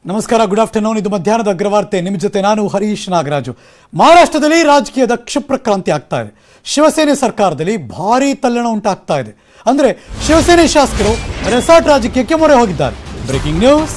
ನಮಸ್ಕಾರ good afternoon ಇದು ಮಧ್ಯಾಹ್ನದ ಅಗ್ರವಾರ್ತೆ ನಿಮ್ಮ ಜೊತೆ ನಾನು ಹರೀಶ್ ನಾಗರಾಜು ಮಹಾರಾಷ್ಟ್ರದಲ್ಲಿ ರಾಜಕೀಯದ ಕ್ಷಿಪ್ರಕ್ರಾಂತಿ ಆಗ್ತಾ ಇದೆ ಶಿವಸೇನೆ ಸರ್ಕಾರದಲ್ಲಿ ಭಾರೀ ತಲ್ಲಣ ಉಂಟಾಗ್ತಾ ಇದೆ ಅಂದ್ರೆ ಶಿವಸೇನೆ ಶಾಸಕರು ರೆಸಾರ್ಟ್ ರಾಜಕೀಯಕ್ಕೆ ಮೊರೆ ಹೋಗಿದ್ದಾರೆ ಬ್ರೇಕಿಂಗ್ ನ್ಯೂಸ್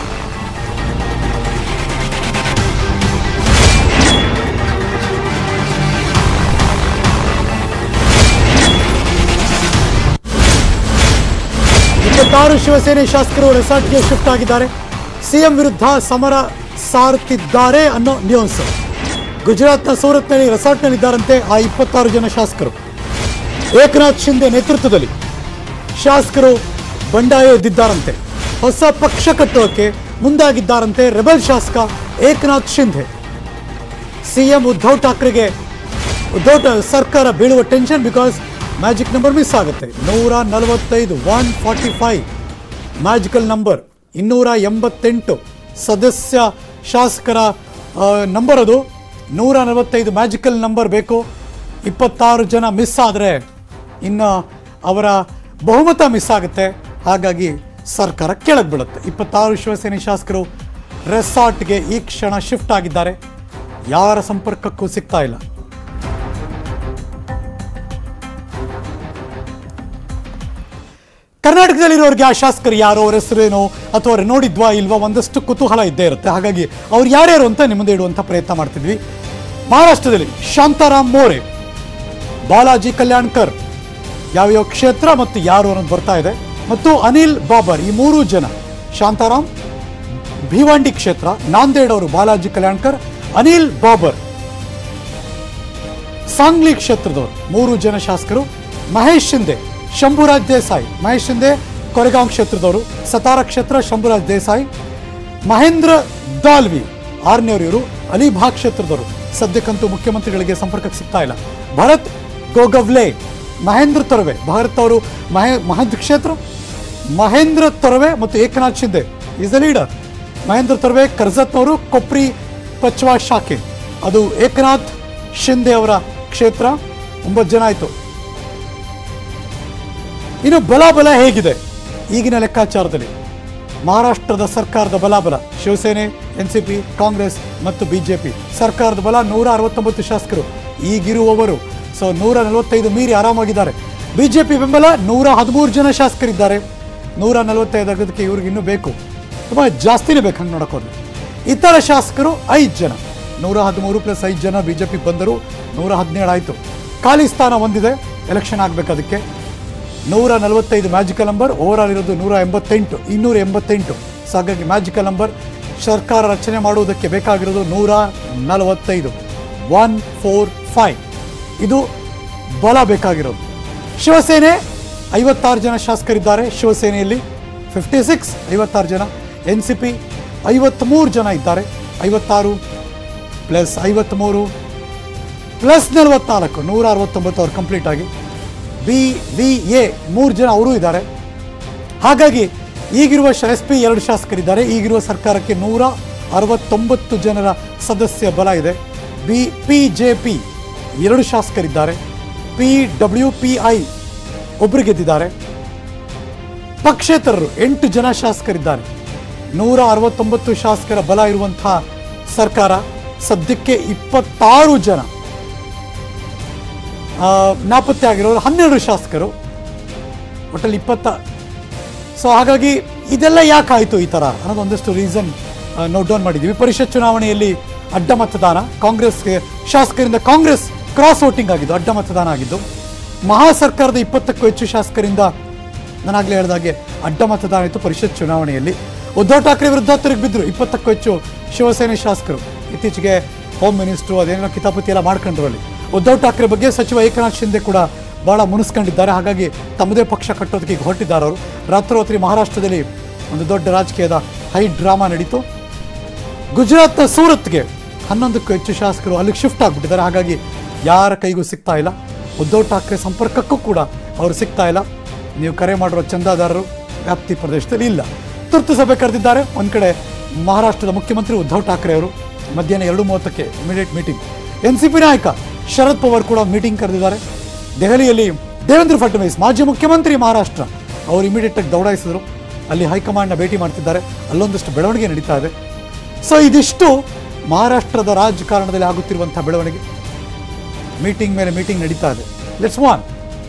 ಇಪ್ಪತ್ತಾರು ಶಿವಸೇನೆ ಶಾಸಕರು ರೆಸಾರ್ಟ್ಗೆ ಶಿಫ್ಟ್ ಆಗಿದ್ದಾರೆ ಸಿಎಂ ವಿರುದ್ಧ ಸಮರ ಸಾರುತ್ತಿದ್ದಾರೆ ಅನ್ನೋ ನ್ಯೂಸ್ ಗುಜರಾತ್ನ ಸೂರತ್ನಲ್ಲಿ ರೆಸಾರ್ಟ್ನಲ್ಲಿದ್ದಾರಂತೆ ಆ ಇಪ್ಪತ್ತಾರು ಜನ ಶಾಸಕರು ಏಕನಾಥ್ ಶಿಂದೆ ನೇತೃತ್ವದಲ್ಲಿ ಶಾಸಕರು ಬಂಡಾಯ ಎದ್ದಿದ್ದಾರಂತೆ ಹೊಸ ಪಕ್ಷ ಕಟ್ಟೋಕೆ ಮುಂದಾಗಿದ್ದಾರಂತೆ ರೆಬಲ್ ಶಾಸಕ ಏಕನಾಥ್ ಶಿಂಧೆ ಸಿಎಂ ಉದ್ಧವ್ ಠಾಕ್ರೆಗೆ ಉದ್ಧವ್ ಠಾ- ಸರ್ಕಾರ ಬೀಳುವ tension because magic number miss ಆಗುತ್ತೆ ನೂರ ನಲವತ್ತೈದು one forty five magical number ಇನ್ನೂರ ಎಂಬತ್ತೆಂಟು ಸದಸ್ಯ ಶಾಸಕರ ನಂಬರ್ ಅದು ನೂರ ನಲವತ್ತೈದು ಮ್ಯಾಜಿಕಲ್ ನಂಬರ್ ಬೇಕು ಇಪ್ಪತ್ತಾರು ಜನ ಮಿಸ್ ಆದರೆ ಇನ್ನು ಅವರ ಬಹುಮತ ಮಿಸ್ ಆಗುತ್ತೆ ಹಾಗಾಗಿ ಸರ್ಕಾರ ಕೆಳಗೆ ಬೀಳುತ್ತೆ ಇಪ್ಪತ್ತಾರು ಶಿವಸೇನೆ ಶಾಸಕರು ರೆಸಾರ್ಟ್ಗೆ ಈ ಕ್ಷಣ ಶಿಫ್ಟ್ ಆಗಿದ್ದಾರೆ ಯಾರ ಸಂಪರ್ಕಕ್ಕೂ ಸಿಗ್ತಾ ಇಲ್ಲ ಕರ್ನಾಟಕದಲ್ಲಿರೋರಿಗೆ ಆ ಶಾಸಕರು ಯಾರೋ ಅವ್ರ ಹೆಸರೇನೋ ಅಥವಾ ಅವ್ರು ನೋಡಿದ್ವಾ ಇಲ್ವಾ ಒಂದಷ್ಟು ಕುತೂಹಲ ಇದ್ದೇ ಇರುತ್ತೆ ಹಾಗಾಗಿ ಅವ್ರು ಯಾರ್ಯಾರು ಅಂತ ನಿಮ್ಮದೇ ಇಡುವಂಥ ಪ್ರಯತ್ನ ಮಾಡ್ತಿದ್ವಿ ಮಹಾರಾಷ್ಟ್ರದಲ್ಲಿ ಶಾಂತಾರಾಮ್ ಮೋರೆ ಬಾಲಾಜಿ ಕಲ್ಯಾಣ್ಕರ್ ಯಾವ್ಯಾವ ಕ್ಷೇತ್ರ ಮತ್ತು ಯಾರು ಅನ್ನೋದು ಬರ್ತಾ ಇದೆ ಮತ್ತು ಅನಿಲ್ ಬಾಬರ್ ಈ ಮೂರು ಜನ ಶಾಂತಾರಾಮ್ ಭಿವಂಡಿ ಕ್ಷೇತ್ರ ನಾಂದೇಡ್ ಅವರು ಬಾಲಾಜಿ ಕಲ್ಯಾಣ್ಕರ್ ಅನಿಲ್ ಬಾಬರ್ ಸಾಂಗ್ಲಿ ಕ್ಷೇತ್ರದವರು ಮೂರು ಜನ ಶಾಸಕರು ಮಹೇಶ್ ಶಿಂದೆ ಶಂಭುರಾಜ್ ದೇಸಾಯಿ ಮಹೇಶ್ ಶಿಂದೆ ಕೊರೆಗಾಂವ್ ಕ್ಷೇತ್ರದವರು ಸತಾರ ಕ್ಷೇತ್ರ ಶಂಭುರಾಜ್ ದೇಸಾಯಿ ಮಹೇಂದ್ರ ದಾಲ್ವಿ ಆರನೇವರು ಇವರು ಅಲಿಭಾಗ್ ಕ್ಷೇತ್ರದವರು ಸದ್ಯಕ್ಕಂತೂ ಮುಖ್ಯಮಂತ್ರಿಗಳಿಗೆ ಸಂಪರ್ಕಕ್ಕೆ ಸಿಗ್ತಾ ಇಲ್ಲ ಭರತ್ ಗೋಗವ್ಲೆ ಮಹೇಂದ್ರ ತೊರವೆ ಭರತ್ ಅವರು ಮಹೇ ಮಹಂತ್ ಕ್ಷೇತ್ರ ಮಹೇಂದ್ರ ತೊರವೆ ಮತ್ತು Eknath Shinde is a leader Mahendra Thorve ಕರ್ಜತ್ನವರು ಕೊಪ್ರಿ ಪಚ್ವಾ ಶಾಖೆ ಅದು ಏಕನಾಥ್ ಶಿಂದೆ ಅವರ ಕ್ಷೇತ್ರ ಒಂಬತ್ತು ಜನ ಆಯಿತು ಇನ್ನು ಬಲಾಬಲ ಹೇಗಿದೆ ಈಗಿನ ಲೆಕ್ಕಾಚಾರದಲ್ಲಿ ಮಹಾರಾಷ್ಟ್ರದ ಸರ್ಕಾರದ ಬಲಾಬಲ Shivsena N C P Congress ಮತ್ತು ಬಿಜೆಪಿ ಸರ್ಕಾರದ ಬಲ ನೂರ ಅರವತ್ತೊಂಬತ್ತು ಶಾಸಕರು ಈಗಿರುವವರು ಸೊ ನೂರ ನಲವತ್ತೈದು ಮೀರಿ ಆರಾಮಾಗಿದ್ದಾರೆ ಬಿಜೆಪಿ ಬೆಂಬಲ ನೂರ ಹದಿಮೂರು ಜನ ಶಾಸಕರಿದ್ದಾರೆ ನೂರ ನಲವತ್ತೈದು ಆಗೋದಕ್ಕೆ ಇವ್ರಿಗೆ ಇನ್ನೂ ಬೇಕು ತುಂಬ ಜಾಸ್ತಿನೇ ಬೇಕು ಹಂಗೆ ನೋಡೋಕೋದ್ರೆ ಇತರ ಶಾಸಕರು ಐದು ಜನ ನೂರ ಹದಿಮೂರು ಪ್ಲಸ್ ಐದು ಜನ ಬಿಜೆಪಿ ಬಂದರು ನೂರ ಹದಿನೇಳು ಆಯಿತು ಖಾಲಿ ಸ್ಥಾನ ಒಂದಿದೆ ಎಲೆಕ್ಷನ್ ಆಗಬೇಕು ಅದಕ್ಕೆ ನೂರ ನಲವತ್ತೈದು ಮ್ಯಾಜಿಕಲ್ ನಂಬರ್ ಓವರ್ ಆಲ್ ಇರೋದು ನೂರ ಎಂಬತ್ತೆಂಟು ಇನ್ನೂರ ಎಂಬತ್ತೆಂಟು ಸೊ ಹಾಗಾಗಿ ಮ್ಯಾಜಿಕಲ್ ನಂಬರ್ ಸರ್ಕಾರ ರಚನೆ ಮಾಡುವುದಕ್ಕೆ ಬೇಕಾಗಿರೋದು ನೂರ ನಲವತ್ತೈದು ಒನ್ ಫೋರ್ ಫೈವ್ ಇದು ಬಲ ಬೇಕಾಗಿರೋದು ಶಿವಸೇನೆ ಐವತ್ತಾರು ಜನ ಶಾಸಕರಿದ್ದಾರೆ ಶಿವಸೇನೆಯಲ್ಲಿ ಫಿಫ್ಟಿ ಸಿಕ್ಸ್ ಐವತ್ತಾರು ಜನ ಎನ್ ಸಿ ಪಿ ಐವತ್ತ್ಮೂರು ಜನ ಇದ್ದಾರೆ ಐವತ್ತಾರು ಪ್ಲಸ್ ಐವತ್ತ್ಮೂರು ಪ್ಲಸ್ ನಲವತ್ನಾಲ್ಕು ನೂರ ಅರವತ್ತೊಂಬತ್ತು ಅವ್ರು ಕಂಪ್ಲೀಟ್ ಆಗಿ ಬಿ ವಿ ಎ ಮೂರು ಜನ ಅವರು ಇದ್ದಾರೆ ಹಾಗಾಗಿ ಈಗಿರುವ ಎಸ್ ಪಿ ಎರಡು ಶಾಸಕರಿದ್ದಾರೆ ಈಗಿರುವ ಸರ್ಕಾರಕ್ಕೆ ನೂರ ಅರವತ್ತೊಂಬತ್ತು ಜನರ ಸದಸ್ಯ ಬಲ ಇದೆ ಬಿ ಪಿ ಜೆ ಪಿ ಎರಡು ಶಾಸಕರಿದ್ದಾರೆ ಪಿ ಡಬ್ಲ್ಯೂ ಪಿ ಐ ಒಬ್ಬರು ಗೆದ್ದಿದ್ದಾರೆ ಪಕ್ಷೇತರರು ಎಂಟು ಜನ ಶಾಸಕರಿದ್ದಾರೆ ನೂರ ಅರವತ್ತೊಂಬತ್ತು ಶಾಸಕರ ಬಲ ಇರುವಂತಹ ಸರ್ಕಾರ ಸದ್ಯಕ್ಕೆ ಇಪ್ಪತ್ತಾರು ಜನ ಆ, ನಾಪತ್ತೆ ಆಗಿರೋರು ಹನ್ನೆರಡು ಶಾಸಕರು ಒಟ್ಟಲ್ಲಿ ಇಪ್ಪತ್ತ ಸೊ ಹಾಗಾಗಿ ಇದೆಲ್ಲ ಯಾಕೆ ಆಯಿತು ಈ ಥರ ಅನ್ನೋದು ಒಂದಷ್ಟು ರೀಸನ್ ನೋಟ್ ಡೌನ್ ಮಾಡಿದ್ದೀವಿ ಪರಿಷತ್ ಚುನಾವಣೆಯಲ್ಲಿ ಅಡ್ಡ ಮತದಾನ ಕಾಂಗ್ರೆಸ್ಗೆ ಶಾಸಕರಿಂದ ಕಾಂಗ್ರೆಸ್ ಕ್ರಾಸ್ ವೋಟಿಂಗ್ ಆಗಿದ್ದು ಅಡ್ಡ ಮತದಾನ ಆಗಿದ್ದು ಮಹಾ ಸರ್ಕಾರದ ಇಪ್ಪತ್ತಕ್ಕೂ ಹೆಚ್ಚು ಶಾಸಕರಿಂದ ನಾನಾಗಲೇ ಹೇಳಿದಾಗೆ ಅಡ್ಡ ಮತದಾನ ಇತ್ತು ಪರಿಷತ್ ಚುನಾವಣೆಯಲ್ಲಿ ಉದ್ಧವ್ ಠಾಕ್ರೆ ವಿರುದ್ಧ ತಿರುಗಿ ಬಿದ್ದರು ಇಪ್ಪತ್ತಕ್ಕೂ ಹೆಚ್ಚು ಶಿವಸೇನೆ ಶಾಸಕರು ಇತ್ತೀಚೆಗೆ ಹೋಮ್ ಮಿನಿಸ್ಟ್ರು ಅದೇನೋ ಕಿತಾಪತಿ ಎಲ್ಲ ಮಾಡ್ಕೊಂಡ್ರು ಅಲ್ಲಿ ಉದ್ಧವ್ ಠಾಕ್ರೆ ಬಗ್ಗೆ ಸಚಿವ ಏಕನಾಥ್ ಶಿಂದೆ ಕೂಡ ಬಹಳ ಮುನಿಸ್ಕೊಂಡಿದ್ದಾರೆ ಹಾಗಾಗಿ ತಮ್ಮದೇ ಪಕ್ಷ ಕಟ್ಟೋದಕ್ಕೆ ಈಗ ಹೊರಟಿದ್ದಾರೆ ಅವರು ರಾತ್ರೋರಾತ್ರಿ ಮಹಾರಾಷ್ಟ್ರದಲ್ಲಿ ಒಂದು ದೊಡ್ಡ ರಾಜಕೀಯದ ಹೈ ಡ್ರಾಮಾ ನಡೀತು ಗುಜರಾತ್ನ ಸೂರತ್ಗೆ ಹನ್ನೊಂದಕ್ಕೂ ಹೆಚ್ಚು ಶಾಸಕರು ಅಲ್ಲಿಗೆ ಶಿಫ್ಟ್ ಆಗಿಬಿಟ್ಟಿದ್ದಾರೆ ಹಾಗಾಗಿ ಯಾರ ಕೈಗೂ ಸಿಗ್ತಾ ಇಲ್ಲ ಉದ್ಧವ್ ಠಾಕ್ರೆ ಸಂಪರ್ಕಕ್ಕೂ ಕೂಡ ಅವರು ಸಿಗ್ತಾ ಇಲ್ಲ ನೀವು ಕರೆ ಮಾಡಿರೋ ಚಂದಾದಾರರು ವ್ಯಾಪ್ತಿ ಪ್ರದೇಶದಲ್ಲಿ ಇಲ್ಲ ತುರ್ತು ಸಭೆ ಕರೆದಿದ್ದಾರೆ ಒಂದು ಕಡೆ ಮಹಾರಾಷ್ಟ್ರದ ಮುಖ್ಯಮಂತ್ರಿ ಉದ್ಧವ್ ಠಾಕ್ರೆ ಅವರು ಮಧ್ಯಾಹ್ನ ಎರಡು ಮೂವತ್ತಕ್ಕೆ immediate meeting N C P ನಾಯಕ ಶರದ್ ಪವಾರ್ ಕೂಡ ಮೀಟಿಂಗ್ ಕರೆದಿದ್ದಾರೆ ದೆಹಲಿಯಲ್ಲಿ ದೇವೇಂದ್ರ ಫಡ್ನವೀಸ್ ಮಾಜಿ ಮುಖ್ಯಮಂತ್ರಿ ಮಹಾರಾಷ್ಟ್ರ ಅವರು ಇಮಿಡಿಯೇಟ್ ಆಗಿ ದೌಡಾಯಿಸಿದ್ರು ಅಲ್ಲಿ ಹೈಕಮಾಂಡ್ನ ಭೇಟಿ ಮಾಡ್ತಿದ್ದಾರೆ ಅಲ್ಲೊಂದಷ್ಟು ಬೆಳವಣಿಗೆ ನಡೀತಾ ಇದೆ ಸೊ ಇದಿಷ್ಟು ಮಹಾರಾಷ್ಟ್ರದ ರಾಜಕಾರಣದಲ್ಲಿ ಆಗುತ್ತಿರುವಂತಹ ಬೆಳವಣಿಗೆ ಮೀಟಿಂಗ್ ಮೇಲೆ ಮೀಟಿಂಗ್ ನಡೀತಾ ಇದೆ ಲೆಟ್ಸ್ ವಾನ್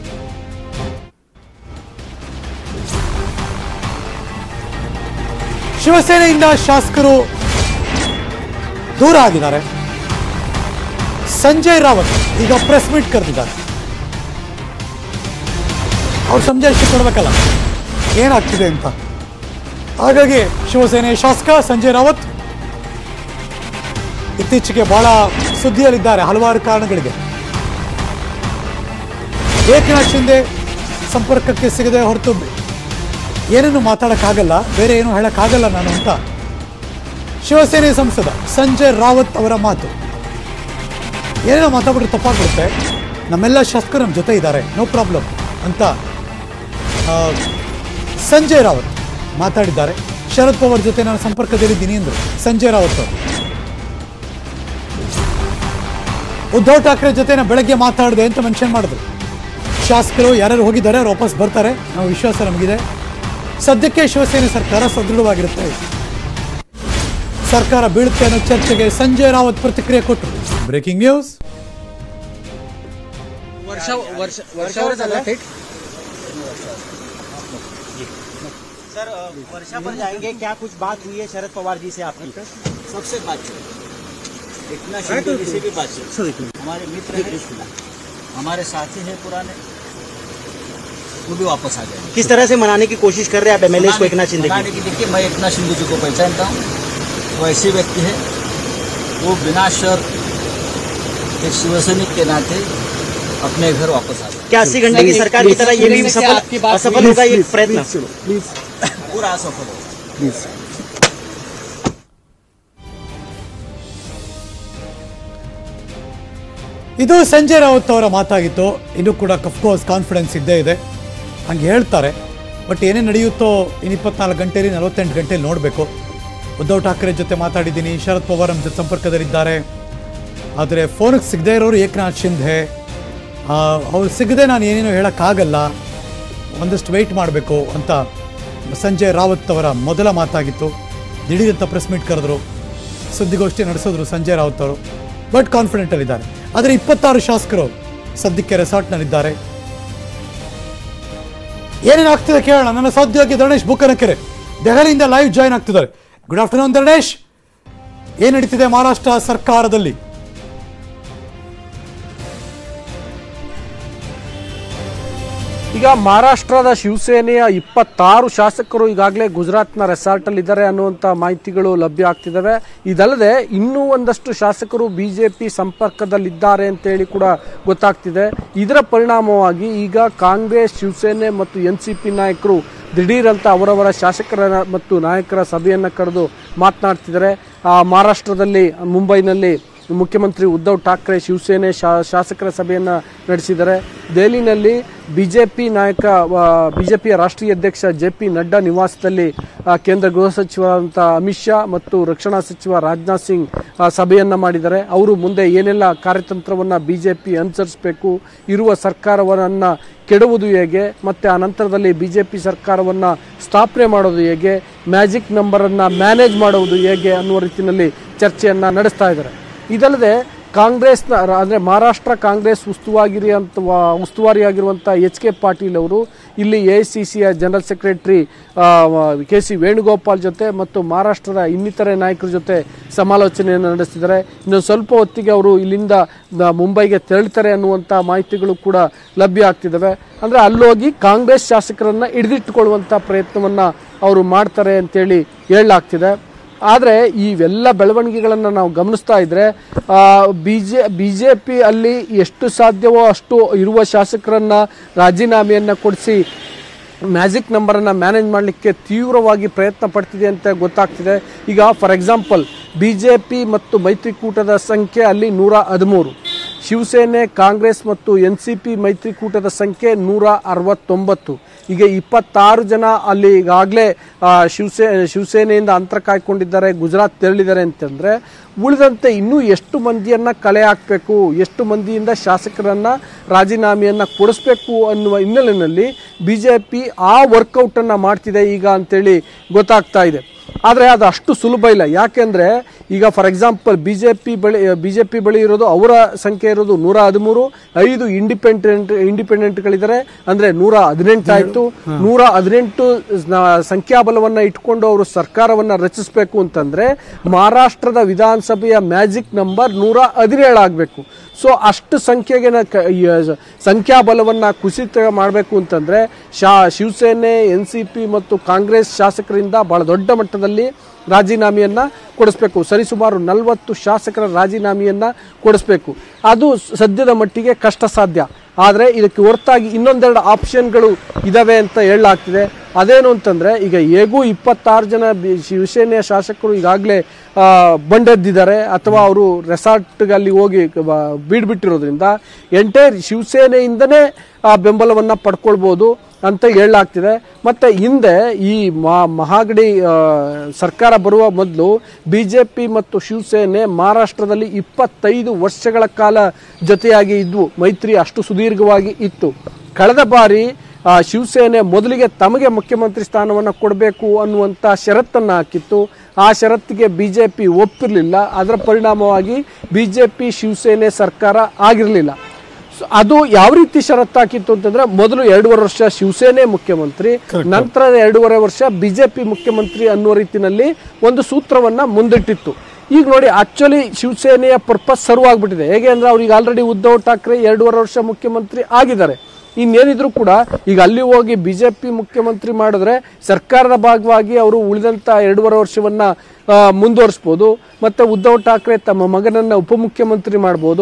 ಶಿವಸೇನೆಯಿಂದ ಶಾಸಕರು ದೂರ ಆಗಿದ್ದಾರೆ ಸಂಜಯ್ ರಾವತ್ ಈಗ ಪ್ರೆಸ್ ಮೀಟ್ ಕರೆದಿದ್ದಾರೆ ಅವ್ರು ಸಮಜಾಯಿಷಿ ಕೊಡ್ಬೇಕಲ್ಲ ಏನಾಗ್ತಿದೆ ಅಂತ ಹಾಗಾಗಿ ಶಿವಸೇನೆ ಶಾಸಕ ಸಂಜಯ್ ರಾವತ್ ಇತ್ತೀಚೆಗೆ ಬಹಳ ಸುದ್ದಿಯಲ್ಲಿದ್ದಾರೆ ಹಲವಾರು ಕಾರಣಗಳಿಗೆ ಏಕನಾಥ್ ಶಿಂದೆ ಸಂಪರ್ಕಕ್ಕೆ ಸಿಗದೆ ಹೊರತು ಏನೇನು ಮಾತಾಡೋಕ್ಕಾಗಲ್ಲ ಬೇರೆ ಏನು ಹೇಳೋಕ್ಕಾಗಲ್ಲ ನಾನು ಅಂತ ಶಿವಸೇನೆ ಸಂಸದ ಸಂಜಯ್ ರಾವತ್ ಅವರ ಮಾತು ಏನೇನೋ ಮಾತಾಡ್ಬಿಟ್ರೆ ತಪ್ಪಾಗ್ಬಿಡುತ್ತೆ ನಮ್ಮೆಲ್ಲ ಶಾಸಕರು ನಮ್ಮ ಜೊತೆ ಇದ್ದಾರೆ ನೋ ಪ್ರಾಬ್ಲಮ್ ಅಂತ ಆ, ಸಂಜಯ್ ರಾವತ್ ಮಾತಾಡಿದ್ದಾರೆ ಶರದ್ ಪವಾರ್ ಜೊತೆ ನಾನು ಸಂಪರ್ಕದಲ್ಲಿದ್ದೀನಿ ಎಂದರು ಸಂಜಯ್ ರಾವತ್ ಅವರು ಉದ್ಧವ್ ಠಾಕ್ರೆ ಜೊತೆ ನಾನು ಬೆಳಗ್ಗೆ ಮಾತಾಡಿದೆ ಅಂತ ಮೆನ್ಷನ್ ಮಾಡಿದ್ರು ಶಾಸಕರು ಯಾರ್ಯಾರು ಹೋಗಿದ್ದಾರೆ ಅವ್ರು ವಾಪಸ್ ಬರ್ತಾರೆ ನಾವು ವಿಶ್ವಾಸ ನಮಗಿದೆ ಸದ್ಯಕ್ಕೆ ಶಿವಸೇನೆ ಸರ್ಕಾರ ಸದೃಢವಾಗಿರುತ್ತೆ ಸರ್ಕಾರ ಬೀಳುತ್ತೆ ಅನ್ನೋ ಚರ್ಚೆಗೆ ಸಂಜಯ್ ರಾವತ್ ಪ್ರತಿಕ್ರಿಯೆ ಕೊಟ್ಟರು ಬ್ರೇಕಿಂಗ್ ನ್ಯೂಸ್ वर्षा वर्ष वर्षावर झाला थेट सर अ, वर्षा पर जाएंगे क्या कुछ बात हुई है शरद पवार जी से आपकी सबसे बातचीत इतना शिंदे जी से भी बातचीत हमारे मित्र हैं हमारे साथी हैं पुराने वो भी वापस आ जाएंगे किस तरह से मनाने की कोशिश कर रहे हैं आप एमएलए को एकनाथ शिंदे मनाने की की देखिए मैं एकनाथ शिंदे जी को पहचानता हूँ वो ऐसे व्यक्ति है वो बिना शर्त एक शिवसैनिक के नाते अपने घर वापस आ जाए क्या अस्सी घंटे की सरकार की तरह ये भी सफल असफल होगा ये प्रयत्न पूरा असफल होगा ಇದು ಸಂಜಯ್ ರಾವತ್ ಅವರ ಮಾತಾಗಿತ್ತು ಇನ್ನೂ ಕೂಡ ಅಫ್ಕೋರ್ಸ್ ಕಾನ್ಫಿಡೆನ್ಸ್ ಇದ್ದೇ ಇದೆ ಹಂಗೆ ಹೇಳ್ತಾರೆ ಬಟ್ ಏನೇ ನಡೆಯುತ್ತೋ ಇನ್ನು ಇಪ್ಪತ್ನಾಲ್ಕು ಗಂಟೆಲಿ ನಲವತ್ತೆಂಟು ಗಂಟೆಲಿ ನೋಡಬೇಕು ಉದ್ಧವ್ ಠಾಕ್ರೆ ಜೊತೆ ಮಾತಾಡಿದ್ದೀನಿ ಶರದ್ ಪವಾರ್ ನಮ್ಮ ಜೊತೆ ಸಂಪರ್ಕದಲ್ಲಿದ್ದಾರೆ ಆದರೆ ಫೋನಿಗೆ ಸಿಗದೇ ಇರೋರು ಏಕನಾಥ್ ಶಿಂಧೆ ಆ, ಅವ್ರು ಸಿಗದೆ ನಾನು ಏನೇನೋ ಹೇಳೋಕ್ಕಾಗಲ್ಲ ಒಂದಷ್ಟು ವೆಯ್ಟ್ ಮಾಡಬೇಕು ಅಂತ ಸಂಜಯ್ ರಾವತ್ ಅವರ ಮೊದಲ ಮಾತಾಗಿತ್ತು ದಿಢೀರಂತ ಪ್ರೆಸ್ ಮೀಟ್ ಕರೆದ್ರು ಸುದ್ದಿಗೋಷ್ಠಿ ನಡೆಸಿದ್ರು ಸಂಜಯ್ ರಾವತ್ ಅವರು ಬಟ್ ಕಾನ್ಫಿಡೆಂಟಲ್ಲಿದ್ದಾರೆ ಆದರೆ ಇಪ್ಪತ್ತಾರು ಶಾಸಕರು ಸದ್ಯಕ್ಕೆ ರೆಸಾರ್ಟ್ನಲ್ಲಿದ್ದಾರೆ ಏನೇನಾಗ್ತಿದೆ ಕೇಳೋಣ ನನ್ನ ಸಹೋದ್ಯೋಗಿ ಧರಣೇಶ್ ಬುಕ್ಕನಕೆರೆ ದೆಹಲಿಯಿಂದ ಲೈವ್ ಜಾಯ್ನ್ ಆಗ್ತಿದ್ದಾರೆ ಗುಡ್ ಆಫ್ಟರ್ನೂನ್ ಧರಣೇಶ್ ಏನ್ ನಡೀತಿದೆ ಮಹಾರಾಷ್ಟ್ರ ಸರ್ಕಾರದಲ್ಲಿ ಈಗ ಮಹಾರಾಷ್ಟ್ರದ ಶಿವಸೇನೆಯ ಇಪ್ಪತ್ತಾರು ಶಾಸಕರು ಈಗಾಗಲೇ ಗುಜರಾತ್ನ ರೆಸಾರ್ಟಲ್ಲಿ ಇದ್ದಾರೆ ಅನ್ನುವಂಥ ಮಾಹಿತಿಗಳು ಲಭ್ಯ ಆಗ್ತಿದ್ದಾವೆ ಇದಲ್ಲದೆ ಇನ್ನೂ ಒಂದಷ್ಟು ಶಾಸಕರು ಬಿಜೆಪಿ ಸಂಪರ್ಕದಲ್ಲಿದ್ದಾರೆ ಅಂತೇಳಿ ಕೂಡ ಗೊತ್ತಾಗ್ತಿದೆ ಇದರ ಪರಿಣಾಮವಾಗಿ ಈಗ ಕಾಂಗ್ರೆಸ್ ಶಿವಸೇನೆ ಮತ್ತು ಎನ್ ಸಿ ಪಿ ನಾಯಕರು ದಿಢೀರಂತ ಅವರವರ ಶಾಸಕರ ಮತ್ತು ನಾಯಕರ ಸಭೆಯನ್ನು ಕರೆದು ಮಾತನಾಡ್ತಿದ್ದಾರೆ ಆ, ಮಹಾರಾಷ್ಟ್ರದಲ್ಲಿ ಮುಂಬೈನಲ್ಲಿ ಮುಖ್ಯಮಂತ್ರಿ ಉದ್ಧವ್ ಠಾಕ್ರೆ ಶಿವಸೇನೆ ಶಾ ಶಾಸಕರ ಸಭೆಯನ್ನು ನಡೆಸಿದ್ದಾರೆ ದೆಹಲಿನಲ್ಲಿ ಬಿಜೆಪಿ ನಾಯಕ ಬಿಜೆಪಿಯ ರಾಷ್ಟ್ರೀಯ ಅಧ್ಯಕ್ಷ ಜೆ ಪಿ ನಡ್ಡಾ ನಿವಾಸದಲ್ಲಿ ಆ, ಕೇಂದ್ರ ಗೃಹ ಸಚಿವರಾದಂಥ ಅಮಿತ್ ಶಾ ಮತ್ತು ರಕ್ಷಣಾ ಸಚಿವ ರಾಜನಾಥ್ ಸಿಂಗ್ ಆ, ಸಭೆಯನ್ನ ಮಾಡಿದ್ದಾರೆ ಅವರು ಮುಂದೆ ಏನೆಲ್ಲ ಕಾರ್ಯತಂತ್ರವನ್ನ ಬಿಜೆಪಿ ಅನುಸರಿಸಬೇಕು ಇರುವ ಸರ್ಕಾರವನ್ನ ಕೆಡುವುದು ಹೇಗೆ ಮತ್ತೆ ಆ ನಂತರದಲ್ಲಿ ಬಿಜೆಪಿ ಸರ್ಕಾರವನ್ನ ಸ್ಥಾಪನೆ ಮಾಡೋದು ಹೇಗೆ ಮ್ಯಾಜಿಕ್ ನಂಬರನ್ನ ಮ್ಯಾನೇಜ್ ಮಾಡುವುದು ಹೇಗೆ ಅನ್ನುವ ರೀತಿಯಲ್ಲಿ ಚರ್ಚೆಯನ್ನ ನಡೆಸ್ತಾ ಇದ್ದಾರೆ ಇದಲ್ಲದೆ ಕಾಂಗ್ರೆಸ್ನ ಅಂದರೆ ಮಹಾರಾಷ್ಟ್ರ ಕಾಂಗ್ರೆಸ್ ಉಸ್ತುವಾಗಿರಿ ಅಂತ ಉಸ್ತುವಾರಿಯಾಗಿರುವಂಥ ಎಚ್ ಕೆ ಪಾಟೀಲ್ ಅವರು ಇಲ್ಲಿ ಎ ಸಿ ಸಿಯ general secretary K C Venugopal ಜೊತೆ ಮತ್ತು ಮಹಾರಾಷ್ಟ್ರದ ಇನ್ನಿತರೆ ನಾಯಕರ ಜೊತೆ ಸಮಾಲೋಚನೆಯನ್ನು ನಡೆಸಿದ್ದಾರೆ ಇನ್ನು ಸ್ವಲ್ಪ ಹೊತ್ತಿಗೆ ಅವರು ಇಲ್ಲಿಂದ ದ- ಮುಂಬೈಗೆ ತೆರಳ್ತಾರೆ ಅನ್ನುವಂಥ ಮಾಹಿತಿಗಳು ಕೂಡ ಲಭ್ಯ ಆಗ್ತಿದ್ದಾವೆ ಅಂದರೆ ಅಲ್ಲೋಗಿ ಕಾಂಗ್ರೆಸ್ ಶಾಸಕರನ್ನ ಹಿಡಿದಿಟ್ಟುಕೊಳ್ಳುವಂಥ ಪ್ರಯತ್ನವನ್ನ ಅವರು ಮಾಡ್ತಾರೆ ಅಂತೇಳಿ ಹೇಳಲಾಗ್ತಿದೆ ಆದರೆ ಇವೆಲ್ಲ ಬೆಳವಣಿಗೆಗಳನ್ನು ನಾವು ಗಮನಿಸ್ತಾ ಇದ್ರೆ ಬಿಜೆ ಬಿ ಜೆ ಪಿ ಅಲ್ಲಿ ಎಷ್ಟು ಸಾಧ್ಯವೋ ಅಷ್ಟು ಇರುವ ಶಾಸಕರನ್ನ ರಾಜೀನಾಮೆಯನ್ನು ಕೊಡಿಸಿ ಮ್ಯಾಜಿಕ್ ನಂಬರನ್ನು ಮ್ಯಾನೇಜ್ ಮಾಡಲಿಕ್ಕೆ ತೀವ್ರವಾಗಿ ಪ್ರಯತ್ನ ಪಡ್ತಿದೆ ಅಂತ ಗೊತ್ತಾಗ್ತಿದೆ ಈಗ for example B J P ಮತ್ತು ಮೈತ್ರಿಕೂಟದ ಸಂಖ್ಯೆ ಅಲ್ಲಿ ನೂರ ಹದಿಮೂರು ಶಿವಸೇನೆ ಕಾಂಗ್ರೆಸ್ ಮತ್ತು ಎನ್ ಸಿ ಪಿ ಮೈತ್ರಿಕೂಟದ ಸಂಖ್ಯೆ ನೂರ ಅರವತ್ತೊಂಬತ್ತು ಈಗ ಇಪ್ಪತ್ತಾರು ಜನ ಅಲ್ಲಿ ಈಗಾಗಲೇ ಶಿವಸೇ ಶಿವಸೇನೆಯಿಂದ ಅಂತರ ಕಾಯ್ಕೊಂಡಿದ್ದಾರೆ ಗುಜರಾತ್ ತೆರಳಿದ್ದಾರೆ ಅಂತಂದ್ರೆ ಉಳಿದಂತೆ ಇನ್ನೂ ಎಷ್ಟು ಮಂದಿಯನ್ನ ಕಲೆ ಹಾಕಬೇಕು ಎಷ್ಟು ಮಂದಿಯಿಂದ ಶಾಸಕರನ್ನ ರಾಜೀನಾಮೆಯನ್ನ ಕೊಡಿಸ್ಬೇಕು ಅನ್ನುವ ಹಿನ್ನೆಲೆಯಲ್ಲಿ ಬಿಜೆಪಿ ಆ ವರ್ಕೌಟ್ ಅನ್ನ ಮಾಡ್ತಿದೆ ಈಗ ಅಂತೇಳಿ ಗೊತ್ತಾಗ್ತಾ ಇದೆ ಆದರೆ ಅದು ಅಷ್ಟು ಸುಲಭ ಇಲ್ಲ ಯಾಕೆಂದ್ರೆ ಈಗ ಫಾರ್ ಎಕ್ಸಾಂಪಲ್ ಬಿಜೆಪಿ ಬಳಿ ಬಿಜೆಪಿ ಬಳಿ ಇರೋದು ಅವರ ಸಂಖ್ಯೆ ಇರೋದು ನೂರ ಹದಿಮೂರು ಐದು ಇಂಡಿಪೆಂಡೆಂಟ್ ಇಂಡಿಪೆಂಡೆಂಟ್ಗಳಿದ್ದಾರೆ ಅಂದ್ರೆ ನೂರ ಹದಿನೆಂಟು ಆಯ್ತು ನೂರ ಹದಿನೆಂಟು ನ- ಸಂಖ್ಯಾಬಲವನ್ನ ಇಟ್ಕೊಂಡು ಅವರು ಸರ್ಕಾರವನ್ನ ರಚಿಸಬೇಕು ಅಂತಂದ್ರೆ ಮಹಾರಾಷ್ಟ್ರದ ವಿಧಾನಸಭೆಯ ಮ್ಯಾಜಿಕ್ ನಂಬರ್ ನೂರ ಹದಿನೇಳು ಆಗಬೇಕು ಸೊ ಅಷ್ಟು ಸಂಖ್ಯೆಗೆ ನ- ಕ- ಈ, ಸ- ಸಂಖ್ಯಾಬಲವನ್ನ ಕುಸಿತ ಮಾಡಬೇಕು ಅಂತಂದ್ರೆ ಶಾ ಶಿವಸೇನೆ ಎನ್ ಸಿ ಪಿ ಮತ್ತು ಕಾಂಗ್ರೆಸ್ ಶಾಸಕರಿಂದ ಬಹಳ ದೊಡ್ಡ ಮಟ್ಟದಲ್ಲಿ ರಾಜೀನಾಮೆಯನ್ನ ಕೊಡಿಸ್ಬೇಕು ಸರಿಸುಮಾರು ನಲವತ್ತು ಶಾಸಕರ ರಾಜೀನಾಮೆಯನ್ನ ಕೊಡಿಸ್ಬೇಕು ಅದು ಸದ್ಯದ ಮಟ್ಟಿಗೆ ಕಷ್ಟ ಸಾಧ್ಯ ಆದರೆ ಇದಕ್ಕೆ ಹೊರತಾಗಿ ಇನ್ನೊಂದೆರಡು ಆಪ್ಷನ್ಗಳು ಇದಾವೆ ಅಂತ ಹೇಳಲಾಗ್ತಿದೆ ಅದೇನು ಅಂತಂದ್ರೆ ಈಗ ಹೇಗೂ ಇಪ್ಪತ್ತಾರು ಜನ ಬಿ- ಶಿವಸೇನೆಯ ಶಾಸಕರು ಈಗಾಗಲೇ ಬಂಡೆದ್ದಿದ್ದಾರೆ ಅಥವಾ ಅವರು ರೆಸಾರ್ಟ್ಗೆ ಅಲ್ಲಿ ಹೋಗಿ ಬ- ಬೀಡ್ಬಿಟ್ಟಿರೋದ್ರಿಂದ ಎಂಟೈರ್ ಶಿವಸೇನೆಯಿಂದನೇ ಆ ಬೆಂಬಲವನ್ನ ಪಡ್ಕೊಳ್ಬೋದು ಅಂತ ಹೇಳಲಾಗ್ತಿದೆ ಮತ್ತೆ ಹಿಂದೆ ಈ ಮಾ- ಮಹಾಗಡಿ ಆ, ಸರ್ಕಾರ ಬರುವ ಮೊದಲು ಬಿಜೆಪಿ ಮತ್ತು ಶಿವಸೇನೆ ಮಹಾರಾಷ್ಟ್ರದಲ್ಲಿ ಇಪ್ಪತ್ತೈದು ವರ್ಷಗಳ ಕಾಲ ಜೊತೆಯಾಗಿ ಇದ್ವು ಮೈತ್ರಿ ಅಷ್ಟು ಸುದೀರ್ಘವಾಗಿ ಇತ್ತು ಕಳೆದ ಬಾರಿ ಆ, ಶಿವಸೇನೆ ಮೊದಲಿಗೆ ತಮಗೆ ಮುಖ್ಯಮಂತ್ರಿ ಸ್ಥಾನವನ್ನು ಕೊಡಬೇಕು ಅನ್ನುವಂಥ ಷರತ್ತನ್ನು ಹಾಕಿತ್ತು ಆ ಷರತ್ತಿಗೆ ಬಿಜೆಪಿ ಒಪ್ಪಿರಲಿಲ್ಲ ಅದರ ಪರಿಣಾಮವಾಗಿ ಬಿಜೆಪಿ ಶಿವಸೇನೆ ಸರ್ಕಾರ ಆಗಿರಲಿಲ್ಲ ಸೊ ಅದು ಯಾವ ರೀತಿ ಷರತ್ತಾಕಿತ್ತು ಅಂತಂದ್ರೆ ಮೊದಲು ಎರಡೂವರೆ ವರ್ಷ ಶಿವಸೇನೆ ಮುಖ್ಯಮಂತ್ರಿ ನಂತರ ಎರಡೂವರೆ ವರ್ಷ ಬಿಜೆಪಿ ಮುಖ್ಯಮಂತ್ರಿ ಅನ್ನುವ ರೀತಿನಲ್ಲಿ ಒಂದು ಸೂತ್ರವನ್ನ ಮುಂದಿಟ್ಟಿತ್ತು ಈಗ ನೋಡಿ ಆಕ್ಚುಲಿ ಶಿವಸೇನೆಯ ಪರ್ಪಸ್ ಸರ್ವ್ ಆಗ್ಬಿಟ್ಟಿದೆ ಹೇಗೆ ಅಂದ್ರೆ ಅವ್ರಿಗೆ ಆಲ್ರೆಡಿ ಉದ್ಧವ್ ಠಾಕ್ರೆ ಎರಡೂವರೆ ವರ್ಷ ಮುಖ್ಯಮಂತ್ರಿ ಆಗಿದ್ದಾರೆ ಇನ್ನೇನಿದ್ರು ಕೂಡ ಈಗ ಅಲ್ಲಿ ಹೋಗಿ ಬಿಜೆಪಿ ಮುಖ್ಯಮಂತ್ರಿ ಮಾಡಿದ್ರೆ ಸರ್ಕಾರದ ಭಾಗವಾಗಿ ಅವರು ಉಳಿದಂತ ಎರಡೂವರೆ ವರ್ಷವನ್ನ ಆ, ಮುಂದುವರಿಸ್ಬೋದು ಮತ್ತೆ ಉದ್ಧವ್ ಠಾಕ್ರೆ ತಮ್ಮ ಮಗನನ್ನ ಉಪಮುಖ್ಯಮಂತ್ರಿ ಮಾಡ್ಬೋದು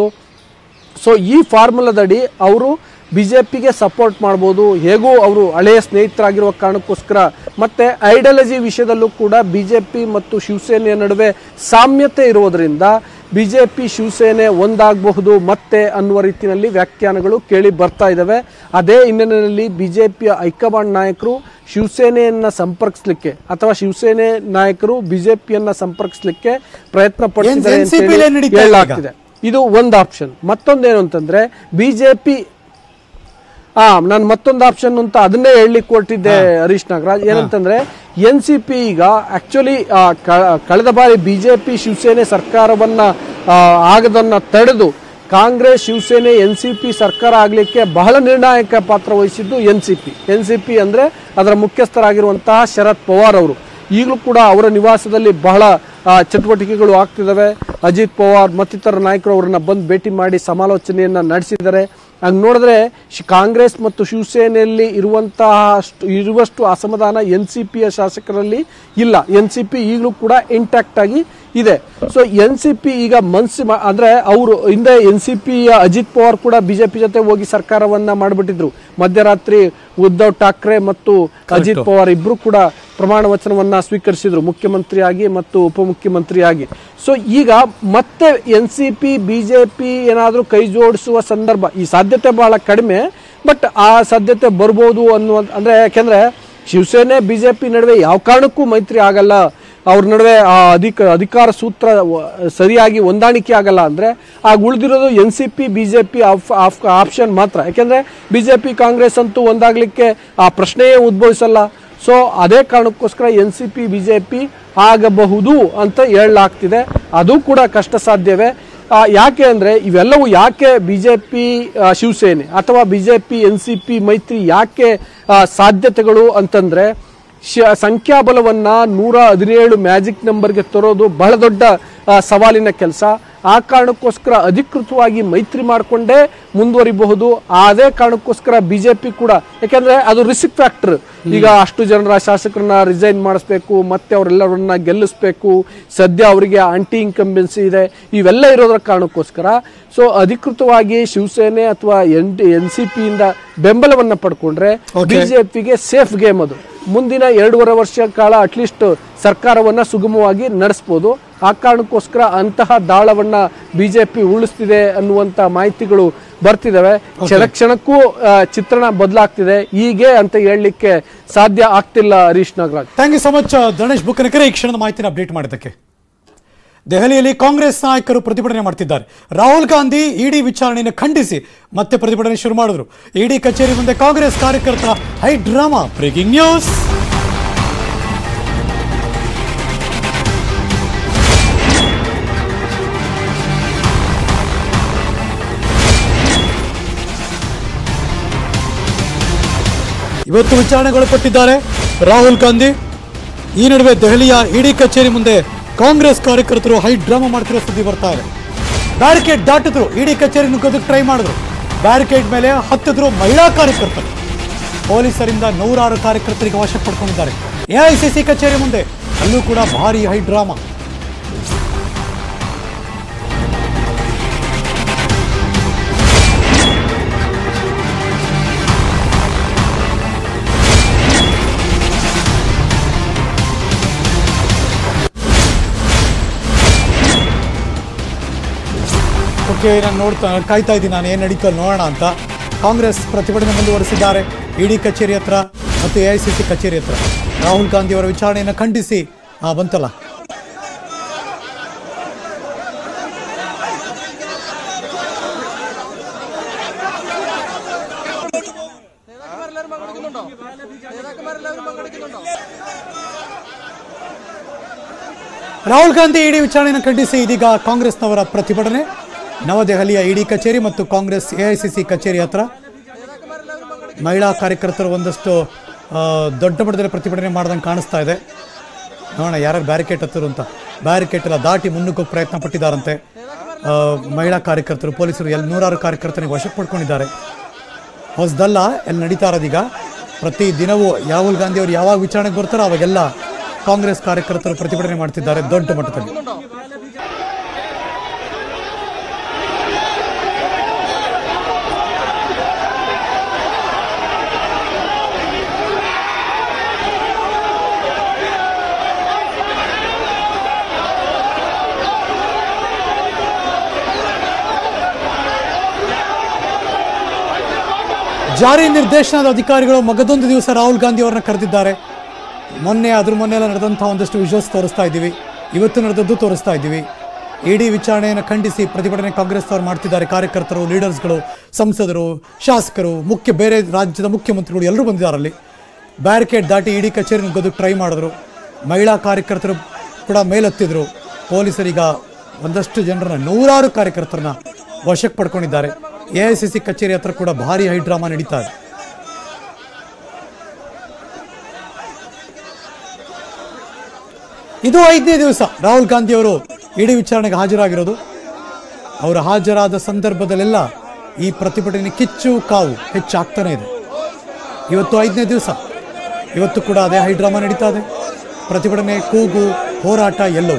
ಸೊ ಈ ಫಾರ್ಮುಲಾದಡಿ ಅವರು ಬಿಜೆಪಿಗೆ ಸಪೋರ್ಟ್ ಮಾಡ್ಬೋದು ಹೇಗೂ ಅವರು ಹಳೆಯ ಸ್ನೇಹಿತರಾಗಿರುವ ಕಾರಣಕ್ಕೋಸ್ಕರ ಮತ್ತೆ ಐಡಿಯಾಲಜಿ ವಿಷಯದಲ್ಲೂ ಕೂಡ ಬಿಜೆಪಿ ಮತ್ತು ಶಿವಸೇನೆಯ ನಡುವೆ ಸಾಮ್ಯತೆ ಇರುವುದರಿಂದ ಬಿಜೆಪಿ ಶಿವಸೇನೆ ಒಂದಾಗಬಹುದು ಮತ್ತೆ ಅನ್ನುವ ರೀತಿಯಲ್ಲಿ ವ್ಯಾಖ್ಯಾನಗಳು ಕೇಳಿ ಬರ್ತಾ ಇದ್ದಾವೆ ಅದೇ ಹಿನ್ನೆಲೆಯಲ್ಲಿ ಬಿಜೆಪಿಯ ಹೈಕಮಾಂಡ್ ನಾಯಕರು ಶಿವಸೇನೆಯನ್ನ ಸಂಪರ್ಕಿಸಲಿಕ್ಕೆ ಅಥವಾ ಶಿವಸೇನೆ ನಾಯಕರು ಬಿಜೆಪಿಯನ್ನ ಸಂಪರ್ಕಿಸಲಿಕ್ಕೆ ಪ್ರಯತ್ನ ಪಡ್ತಿದ್ದಾರೆ NCP ಅಂತೇಳಿ ಲೇ ನಡೀತಾ ಇದೆ ಈಗ. ಹೇಳಲಾಗ್ತಿದೆ ಇದು ಒಂದು ಆಪ್ಷನ್ ಮತ್ತೊಂದೇನು ಅಂತಂದ್ರೆ ಬಿಜೆಪಿ ಆ ನಾನು ಮತ್ತೊಂದು ಆಪ್ಷನ್ ಅಂತ ಅದನ್ನೇ ಹೇಳಲಿಕ್ಕೆ ಕೊಟ್ಟಿದ್ದೆ ಹರೀಶ್ ನಾಗರಾಜ್ ಏನಂತಂದ್ರೆ ಎನ್ ಸಿ ಪಿ ಈಗ ಆಕ್ಚುಲಿ ಕಳೆದ ಬಾರಿ ಬಿಜೆಪಿ ಶಿವಸೇನೆ ಸರ್ಕಾರವನ್ನ ಆ, ಆಗದನ್ನ ತಡೆದು Congress Shivsena N C P ಸರ್ಕಾರ ಆಗಲಿಕ್ಕೆ ಬಹಳ ನಿರ್ಣಾಯಕ ಪಾತ್ರ ವಹಿಸಿದ್ದು N C P N C P ಅಂದ್ರೆ ಅದರ ಮುಖ್ಯಸ್ಥರಾಗಿರುವಂತಹ ಶರದ್ ಪವಾರ್ ಅವರು ಈಗಲೂ ಕೂಡ ಅವರ ನಿವಾಸದಲ್ಲಿ ಬಹಳ ಆ, ಚಟುವಟಿಕೆಗಳು ಆಗ್ತಿದ್ದಾವೆ ಅಜಿತ್ ಪವಾರ್ ಮತ್ತಿತರ ನಾಯಕರು ಅವರನ್ನ ಬಂದು ಭೇಟಿ ಮಾಡಿ ಸಮಾಲೋಚನೆಯನ್ನ ನಡೆಸಿದ್ದಾರೆ ಹಂಗ್ ನೋಡಿದ್ರೆ ಶಿ- ಕಾಂಗ್ರೆಸ್ ಮತ್ತು ಶಿವಸೇನೆಯಲ್ಲಿ ಇರುವಂತಹ ಅಷ್ಟು- ಇರುವಷ್ಟು ಅಸಮಾಧಾನ ಎನ್ ಸಿ ಪಿಯ ಶಾಸಕರಲ್ಲಿ ಇಲ್ಲ ಎನ್ ಸಿ ಪಿ ಈಗಲೂ ಕೂಡ ಇಂಟ್ಯಾಕ್ಟ್ ಆಗಿ ಇದೆ ಸೊ ಎನ್ ಸಿ ಪಿ ಈಗ ಮನ್ಸಿ ಮಾ- ಅಂದ್ರೆ ಅವರು ಹಿಂದೆ ಎನ್ ಸಿ ಪಿಯ ಅಜಿತ್ ಪವಾರ್ ಕೂಡ ಬಿಜೆಪಿ ಜೊತೆ ಹೋಗಿ ಸರ್ಕಾರವನ್ನ ಮಾಡಿಬಿಟ್ಟಿದ್ರು ಮಧ್ಯರಾತ್ರಿ ಉದ್ಧವ್ ಠಾಕ್ರೆ ಮತ್ತು ಅಜಿತ್ ಪವಾರ್ ಇಬ್ರು ಕೂಡ ಪ್ರಮಾಣ ವಚನವನ್ನ ಸ್ವೀಕರಿಸಿದ್ರು ಮುಖ್ಯಮಂತ್ರಿಯಾಗಿ ಮತ್ತು ಉಪಮುಖ್ಯಮಂತ್ರಿಯಾಗಿ ಸೊ ಈಗ ಮತ್ತೆ ಎನ್ ಸಿ ಪಿ ಬಿಜೆಪಿ ಏನಾದರೂ ಕೈ ಜೋಡಿಸುವ ಸಂದರ್ಭ ಈ ಸಾಧ್ಯತೆ ಬಹಳ ಕಡಿಮೆ ಬಟ್ ಆ ಸಾಧ್ಯತೆ ಬರ್ಬೋದು ಅನ್ನುವ ಅಂದ್ರೆ ಯಾಕೆಂದ್ರೆ ಶಿವಸೇನೆ ಬಿಜೆಪಿ ನಡುವೆ ಯಾವ ಕಾರಣಕ್ಕೂ ಮೈತ್ರಿ ಆಗಲ್ಲ ಅವ್ರ ನಡುವೆ ಆ ಅಧಿಕ ಅಧಿಕಾರ ಸೂತ್ರ ವ- ಸರಿಯಾಗಿ ಹೊಂದಾಣಿಕೆ ಆಗಲ್ಲ ಅಂದ್ರೆ ಆಗ ಉಳಿದಿರೋದು N C P BJP option ಮಾತ್ರ ಯಾಕೆಂದ್ರೆ ಬಿಜೆಪಿ ಕಾಂಗ್ರೆಸ್ ಅಂತೂ ಒಂದಾಗ್ಲಿಕ್ಕೆ ಆ ಪ್ರಶ್ನೆಯೇ ಉದ್ಭವಿಸಲ್ಲ ಸೊ ಅದೇ ಕಾರಣಕ್ಕೋಸ್ಕರ ಎನ್ ಸಿ ಪಿ ಬಿಜೆಪಿ ಆಗಬಹುದು ಅಂತ ಹೇಳಲಾಗ್ತಿದೆ ಅದು ಕೂಡ ಕಷ್ಟ ಸಾಧ್ಯವೇ ಆ, ಯಾಕೆ ಅಂದ್ರೆ ಇವೆಲ್ಲವೂ ಯಾಕೆ ಬಿಜೆಪಿ ಶಿವಸೇನೆ ಅಥವಾ ಬಿಜೆಪಿ ಎನ್ ಸಿ ಪಿ ಮೈತ್ರಿ ಯಾಕೆ ಆ, ಸಾಧ್ಯತೆಗಳು ಅಂತಂದ್ರೆ ಶ- ಸಂಖ್ಯಾಬಲವನ್ನ ನೂರ ಹದಿನೇಳು ಮ್ಯಾಜಿಕ್ ನಂಬರ್ಗೆ ತರೋದು ಬಹಳ ದೊಡ್ಡ ಆ, ಸವಾಲಿನ ಕೆಲಸ ಆ ಕಾರಣಕ್ಕೋಸ್ಕರ ಅಧಿಕೃತವಾಗಿ ಮೈತ್ರಿ ಮಾಡಿಕೊಂಡೇ ಮುಂದುವರಿಬಹುದು ಅದೇ ಕಾರಣಕ್ಕೋಸ್ಕರ ಬಿಜೆಪಿ ಕೂಡ ಯಾಕಂದ್ರೆ ಅದು ರಿಸ್ಕ್ ಫ್ಯಾಕ್ಟರ್ ಈಗ ಅಷ್ಟು ಜನರ ಶಾಸಕರನ್ನ ರಿಸೈನ್ ಮಾಡಿಸ್ಬೇಕು ಮತ್ತೆ ಅವರೆಲ್ಲರನ್ನ ಗೆಲ್ಲಿಸ್ಬೇಕು ಸದ್ಯ ಅವರಿಗೆ ಆಂಟಿ ಇನ್ಕಂಬೆನ್ಸಿ ಇದೆ ಇವೆಲ್ಲ ಇರೋದ್ರ ಕಾರಣಕ್ಕೋಸ್ಕರ ಸೊ ಅಧಿಕೃತವಾಗಿ ಶಿವಸೇನೆ ಅಥವಾ ಎನ್ ಎನ್ ಸಿ ಪಿಯಿಂದ ಬೆಂಬಲವನ್ನ ಪಡ್ಕೊಂಡ್ರೆ ಬಿಜೆಪಿಗೆ ಸೇಫ್ ಗೇಮ್ ಅದು ಮುಂದಿನ ಎರಡೂವರೆ ವರ್ಷ ಕಾಲ ಅಟ್ಲೀಸ್ಟ್ ಸರ್ಕಾರವನ್ನ ಸುಗಮವಾಗಿ ನಡೆಸ್ಬೋದು ಆ ಕಾರಣಕ್ಕೋಸ್ಕರ ಅಂತಹ ದಾಳವನ್ನ ಬಿಜೆಪಿ ಉಳಿಸ್ತಿದೆ ಅನ್ನುವಂತ ಮಾಹಿತಿಗಳು ಬರ್ತಿದಾವೆ ಕ್ಷಣ ಕ್ಷಣಕ್ಕೂ ಆ, ಚಿತ್ರಣ ಬದಲಾಗ್ತಿದೆ ಹೀಗೆ ಅಂತ ಹೇಳಲಿಕ್ಕೆ ಸಾಧ್ಯ ಆಗ್ತಿಲ್ಲ Harish Nagaraj thank you so much Ganesh Bukkanakere ಈ ಕ್ಷಣದ ಮಾಹಿತಿನ ಅಪ್ಡೇಟ್ ಮಾಡಿದ್ದಕ್ಕೆ ದೆಹಲಿಯಲ್ಲಿ ಕಾಂಗ್ರೆಸ್ ನಾಯಕರು ಪ್ರತಿಭಟನೆ ಮಾಡ್ತಿದ್ದಾರೆ ರಾಹುಲ್ ಗಾಂಧಿ ಇಡಿ ವಿಚಾರಣೆಯನ್ನು ಖಂಡಿಸಿ ಮತ್ತೆ ಪ್ರತಿಭಟನೆ ಶುರು ಮಾಡಿದ್ರು ಇಡಿ ಕಚೇರಿ ಮುಂದೆ ಕಾಂಗ್ರೆಸ್ ಕಾರ್ಯಕರ್ತರ ಹೈ ಡ್ರಾಮಾ ಬ್ರೇಕಿಂಗ್ ನ್ಯೂಸ್ ಇವತ್ತು ವಿಚಾರಣೆಗೊಳಪಟ್ಟಿದ್ದಾರೆ ರಾಹುಲ್ ಗಾಂಧಿ ಈ ನಡುವೆ ದೆಹಲಿಯ ಇಡಿ ಕಚೇರಿ ಮುಂದೆ ಕಾಂಗ್ರೆಸ್ ಕಾರ್ಯಕರ್ತರು ಹೈ ಡ್ರಾಮಾ ಮಾಡ್ತಿರೋ ಸುದ್ದಿ ಬರ್ತಾ ಇದೆ ಬ್ಯಾರಿಕೇಡ್ ದಾಟಿದ್ರು ಇಡಿ ಕಚೇರಿ ನುಗ್ಗೋದಕ್ಕೆ ಟ್ರೈ ಮಾಡಿದ್ರು ಬ್ಯಾರಿಕೇಡ್ ಮೇಲೆ ಹತ್ತಿದ್ರು ಮಹಿಳಾ ಕಾರ್ಯಕರ್ತರು ಪೊಲೀಸರಿಂದ ನೂರಾರು ಕಾರ್ಯಕರ್ತರಿಗೆ ವಶ ಪಡ್ಕೊಂಡಿದ್ದಾರೆ ಎಐಸಿಸಿ ಕಚೇರಿ ಮುಂದೆ ಅಲ್ಲೂ ಕೂಡ ಭಾರಿ ಹೈ ಡ್ರಾಮಾ ಓಕೆ ನಾನು ನೋಡ್ತಾ ಕಾಯ್ತಾ ಇದ್ದೀನಿ ನಾನು ಏನು ನಡೀತೋ ನೋಡೋಣ ಅಂತ ಕಾಂಗ್ರೆಸ್ ಪ್ರತಿಭಟನೆ ಮುಂದುವರಿಸಿದ್ದಾರೆ ಇಡಿ ಕಚೇರಿ ಹತ್ರ ಮತ್ತು ಎ ಐ ಸಿ ಸಿ ಕಚೇರಿ ಹತ್ರ ರಾಹುಲ್ ಗಾಂಧಿ ಅವರ ವಿಚಾರಣೆಯನ್ನು ಖಂಡಿಸಿ ಆ, ಬಂತಲ್ಲ ರಾಹುಲ್ ಗಾಂಧಿ ಇಡಿ ವಿಚಾರಣೆಯನ್ನು ಖಂಡಿಸಿ ಇದೀಗ ಕಾಂಗ್ರೆಸ್ನವರ ಪ್ರತಿಭಟನೆ ನವದೆಹಲಿಯ ಇಡಿ ಕಚೇರಿ ಮತ್ತು ಕಾಂಗ್ರೆಸ್ ಎಐಸಿಸಿ ಕಚೇರಿ ಹತ್ರ ಮಹಿಳಾ ಕಾರ್ಯಕರ್ತರು ಒಂದಷ್ಟು ಆ, ದೊಡ್ಡ ಮಟ್ಟದಲ್ಲಿ ಪ್ರತಿಭಟನೆ ಮಾಡ್ದಂಗೆ ಕಾಣಿಸ್ತಾ ಇದೆ ನೋಡೋಣ ಯಾರ್ಯಾರು ಬ್ಯಾರಿಕೇಡ್ ಹತ್ತಿರು ಅಂತ ಬ್ಯಾರಿಕೇಡ್ ಎಲ್ಲ ದಾಟಿ ಮುನ್ನುಗ್ಗೋ ಪ್ರಯತ್ನ ಪಟ್ಟಿದ್ದಾರಂತೆ ಆ, ಮಹಿಳಾ ಕಾರ್ಯಕರ್ತರು ಪೊಲೀಸರು ಎಲ್ಲಿ ನೂರಾರು ಕಾರ್ಯಕರ್ತರಿಗೆ ವಶಕ್ಕೆ ಪಡ್ಕೊಂಡಿದ್ದಾರೆ ಹೊಸದಲ್ಲ ಎಲ್ಲಿ ನಡೀತಾ ಇರೋದೀಗ ಪ್ರತಿ ದಿನವೂ ರಾಹುಲ್ ಗಾಂಧಿ ಅವರು ಯಾವಾಗ ವಿಚಾರಣೆಗೆ ಬರ್ತಾರೋ ಅವಾಗೆಲ್ಲ ಕಾಂಗ್ರೆಸ್ ಕಾರ್ಯಕರ್ತರು ಪ್ರತಿಭಟನೆ ಮಾಡ್ತಿದ್ದಾರೆ ದೊಡ್ಡ ಮಟ್ಟದಲ್ಲಿ ಜಾರಿ ನಿರ್ದೇಶನದ ಅಧಿಕಾರಿಗಳು ಮಗದೊಂದು ದಿವಸ ರಾಹುಲ್ ಗಾಂಧಿ ಅವರನ್ನ ಕರೆದಿದ್ದಾರೆ ಮೊನ್ನೆ ಅದ್ರ ಮೊನ್ನೆ ಎಲ್ಲ ನಡೆದಂಥ ಒಂದಷ್ಟು ವಿಜುವಲ್ಸ್ ತೋರಿಸ್ತಾ ಇದ್ದೀವಿ ಇವತ್ತು ನಡೆದದ್ದು ತೋರಿಸ್ತಾ ಇದ್ದೀವಿ ಇಡೀ ವಿಚಾರಣೆಯನ್ನು ಖಂಡಿಸಿ ಪ್ರತಿಭಟನೆ ಕಾಂಗ್ರೆಸ್ ಅವರು ಮಾಡ್ತಿದ್ದಾರೆ ಕಾರ್ಯಕರ್ತರು ಲೀಡರ್ಸ್ಗಳು ಸಂಸದರು ಶಾಸಕರು ಮುಖ್ಯ ಬೇರೆ ರಾಜ್ಯದ ಮುಖ್ಯಮಂತ್ರಿಗಳು ಎಲ್ಲರೂ ಬಂದಿದ್ದಾರಲ್ಲಿ ಬ್ಯಾರಿಕೇಡ್ ದಾಟಿ ಇಡೀ ಕಚೇರಿ ನುಗ್ಗೋದಕ್ಕೆ ಟ್ರೈ ಮಾಡಿದ್ರು ಮಹಿಳಾ ಕಾರ್ಯಕರ್ತರು ಕೂಡ ಮೇಲೆತ್ತಿದ್ರು ಪೊಲೀಸರೀಗ ಒಂದಷ್ಟು ಜನರನ್ನ ನೂರಾರು ಕಾರ್ಯಕರ್ತರನ್ನ ವಶಕ್ಕೆ ಪಡ್ಕೊಂಡಿದ್ದಾರೆ ಎ ಐ ಸಿ ಸಿ ಕಚೇರಿ ಹತ್ರ ಕೂಡ ಭಾರಿ ಹೈ ಡ್ರಾಮಾ ನಡೀತಾ ಇದೆ ಇದು ಐದನೇ ದಿವಸ ರಾಹುಲ್ ಗಾಂಧಿ ಅವರು ಇಡೀ ವಿಚಾರಣೆಗೆ ಹಾಜರಾಗಿರೋದು ಅವರು ಹಾಜರಾದ ಸಂದರ್ಭದಲ್ಲೆಲ್ಲ ಈ ಪ್ರತಿಭಟನೆ ಕಿಚ್ಚು ಕಾವು ಹೆಚ್ಚಾಗ್ತಾನೆ ಇದೆ ಇವತ್ತು ಐದನೇ ದಿವಸ ಇವತ್ತು ಕೂಡ ಅದೇ ಹೈಡ್ರಾಮಾ ನಡೀತಾ ಇದೆ ಪ್ರತಿಭಟನೆ ಕೂಗು ಹೋರಾಟ ಎಲ್ಲವೂ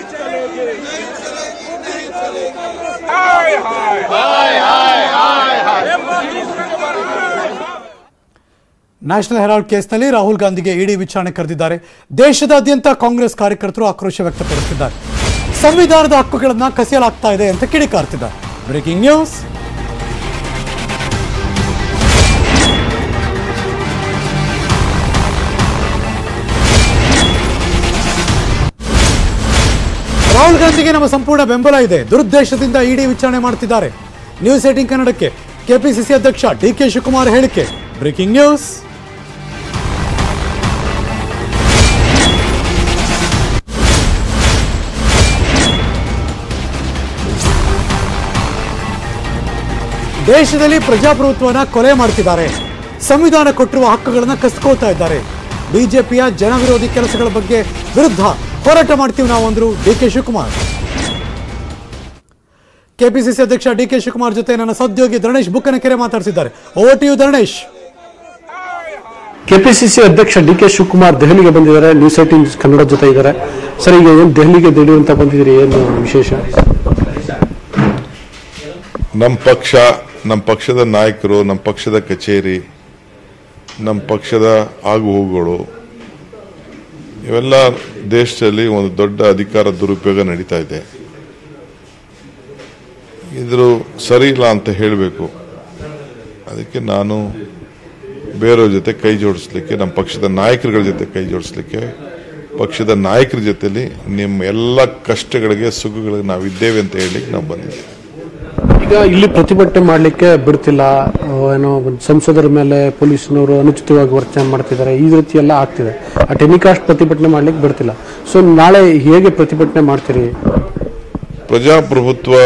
ನ್ಯಾಷನಲ್ ಹೆರಾಲ್ಡ್ ಕೇಸ್ನಲ್ಲಿ ರಾಹುಲ್ ಗಾಂಧಿಗೆ ಇಡಿ ವಿಚಾರಣೆ ಕರೆದಿದ್ದಾರೆ ದೇಶದಾದ್ಯಂತ ಕಾಂಗ್ರೆಸ್ ಕಾರ್ಯಕರ್ತರು ಆಕ್ರೋಶ ವ್ಯಕ್ತಪಡಿಸುತ್ತಿದ್ದಾರೆ ಸಂವಿಧಾನದ ಹಕ್ಕುಗಳನ್ನ ಕಸಿಯಲಾಗ್ತಾ ಇದೆ ಅಂತ ಕಿಡಿಕಾರ್ತಿದ್ದಾರೆ ಬ್ರೇಕಿಂಗ್ ನ್ಯೂಸ್ ರಾಹುಲ್ ಗಾಂಧಿಗೆ ನಮ್ಮ ಸಂಪೂರ್ಣ ಬೆಂಬಲ ಇದೆ ದುರುದ್ದೇಶದಿಂದ ಇಡಿ ವಿಚಾರಣೆ ಮಾಡ್ತಿದ್ದಾರೆ ನ್ಯೂಸ್ ಏಟಿಂಗ್ ಕನ್ನಡಕ್ಕೆ ಕೆಪಿಸಿಸಿ ಅಧ್ಯಕ್ಷ ಡಿ ಕೆ ಶಿವಕುಮಾರ್ ಹೇಳಿಕೆ ಬ್ರೇಕಿಂಗ್ ನ್ಯೂಸ್ ದೇಶದಲ್ಲಿ ಪ್ರಜಾಪ್ರಭುತ್ವನ ಕೊಲೆ ಮಾಡ್ತಿದ್ದಾರೆ ಸಂವಿಧಾನ ಕೊಟ್ಟಿರುವ ಹಕ್ಕುಗಳನ್ನ ಕಸ್ಕೋತಾ ಇದ್ದಾರೆ ಬಿಜೆಪಿಯ ಜನವಿರೋಧಿ ಕೆಲಸಗಳ ಬಗ್ಗೆ ವಿರುದ್ಧ ಹೋರಾಟ ಮಾಡ್ತೀವಿ ನಾವು ಅಂದ್ರು ಡಿ ಕೆ ಶಿವಕುಮಾರ್ ಕೆಪಿಸಿಸಿ ಅಧ್ಯಕ್ಷ ಡಿ ಕೆ ಶಿವಕುಮಾರ್ ಜೊತೆ ನನ್ನ ಸಹೋದ್ಯೋಗಿ ಧರಣೇಶ್ ಬುಕ್ಕನಕೆರೆ ಮಾತಾಡ್ತಿದ್ದಾರೆ over to you Dharanesh KPCC ಅಧ್ಯಕ್ಷ ಡಿ ಕೆ ಶಿವಕುಮಾರ್ ದೆಹಲಿಗೆ ಬಂದಿದ್ದಾರೆ ನ್ಯೂಸ್ ಏಟೀನ್ ಕನ್ನಡ ಜೊತೆ ಇದ್ದಾರೆ ಸರ್ ಈಗ ಏನು ದೆಹಲಿಗೆ ದಿಢೀರಂತ ಬಂದಿದ್ದೀರಿ ಏನು ವಿಶೇಷ ನಮ್ಮ ಪಕ್ಷ ನಮ್ಮ ಪಕ್ಷದ ನಾಯಕರು ನಮ್ಮ ಪಕ್ಷದ ಕಚೇರಿ ನಮ್ಮ ಪಕ್ಷದ ಆಗುಹೋಗುಗಳು ಇವೆಲ್ಲ ದೇಶದಲ್ಲಿ ಒಂದು ದೊಡ್ಡ ಅಧಿಕಾರ ದುರುಪಯೋಗ ನಡೀತಾ ಇದೆ ಇದ್ರು ಸರಿ ಇಲ್ಲ ಅಂತ ಹೇಳಬೇಕು ಅದಕ್ಕೆ ನಾನು ಬೇರೆಯವ್ರ ಜೊತೆ ಕೈ ಜೋಡಿಸ್ಲಿಕ್ಕೆ ನಮ್ಮ ಪಕ್ಷದ ನಾಯಕರುಗಳ ಜೊತೆ ಕೈ ಜೋಡಿಸ್ಲಿಕ್ಕೆ ಪಕ್ಷದ ನಾಯಕರ ಜೊತೆಲಿ ನಿಮ್ಮ ಎಲ್ಲ ಕಷ್ಟಗಳಿಗೆ ಸುಖಗಳಿಗೆ ನಾವಿದ್ದೇವೆ ಅಂತ ಹೇಳಲಿಕ್ಕೆ ನಾವು ಬಂದಿದ್ದೇವೆ ಈಗ ಇಲ್ಲಿ ಪ್ರತಿಭಟನೆ ಮಾಡಲಿಕ್ಕೆ ಬಿಡ್ತಿಲ್ಲ ಆ, ಏನೋ ಒಂದು ಸಂಸದರ ಮೇಲೆ ಪೊಲೀಸ್ನವರು ಅನುಚಿತವಾಗಿ ವರ್ತನೆ ಮಾಡ್ತಿದ್ದಾರೆ ಈ ರೀತಿ ಎಲ್ಲ ಆಗ್ತಿದೆ ಆ ಟೆನಿಕಾಸ್ಟ್ ಪ್ರತಿಭಟನೆ ಮಾಡ್ಲಿಕ್ಕೆ ಬಿಡ್ತಿಲ್ಲ ಸೊ ನಾಳೆ ಹೇಗೆ ಪ್ರತಿಭಟನೆ ಮಾಡ್ತೀರಿ ಪ್ರಜಾಪ್ರಭುತ್ವ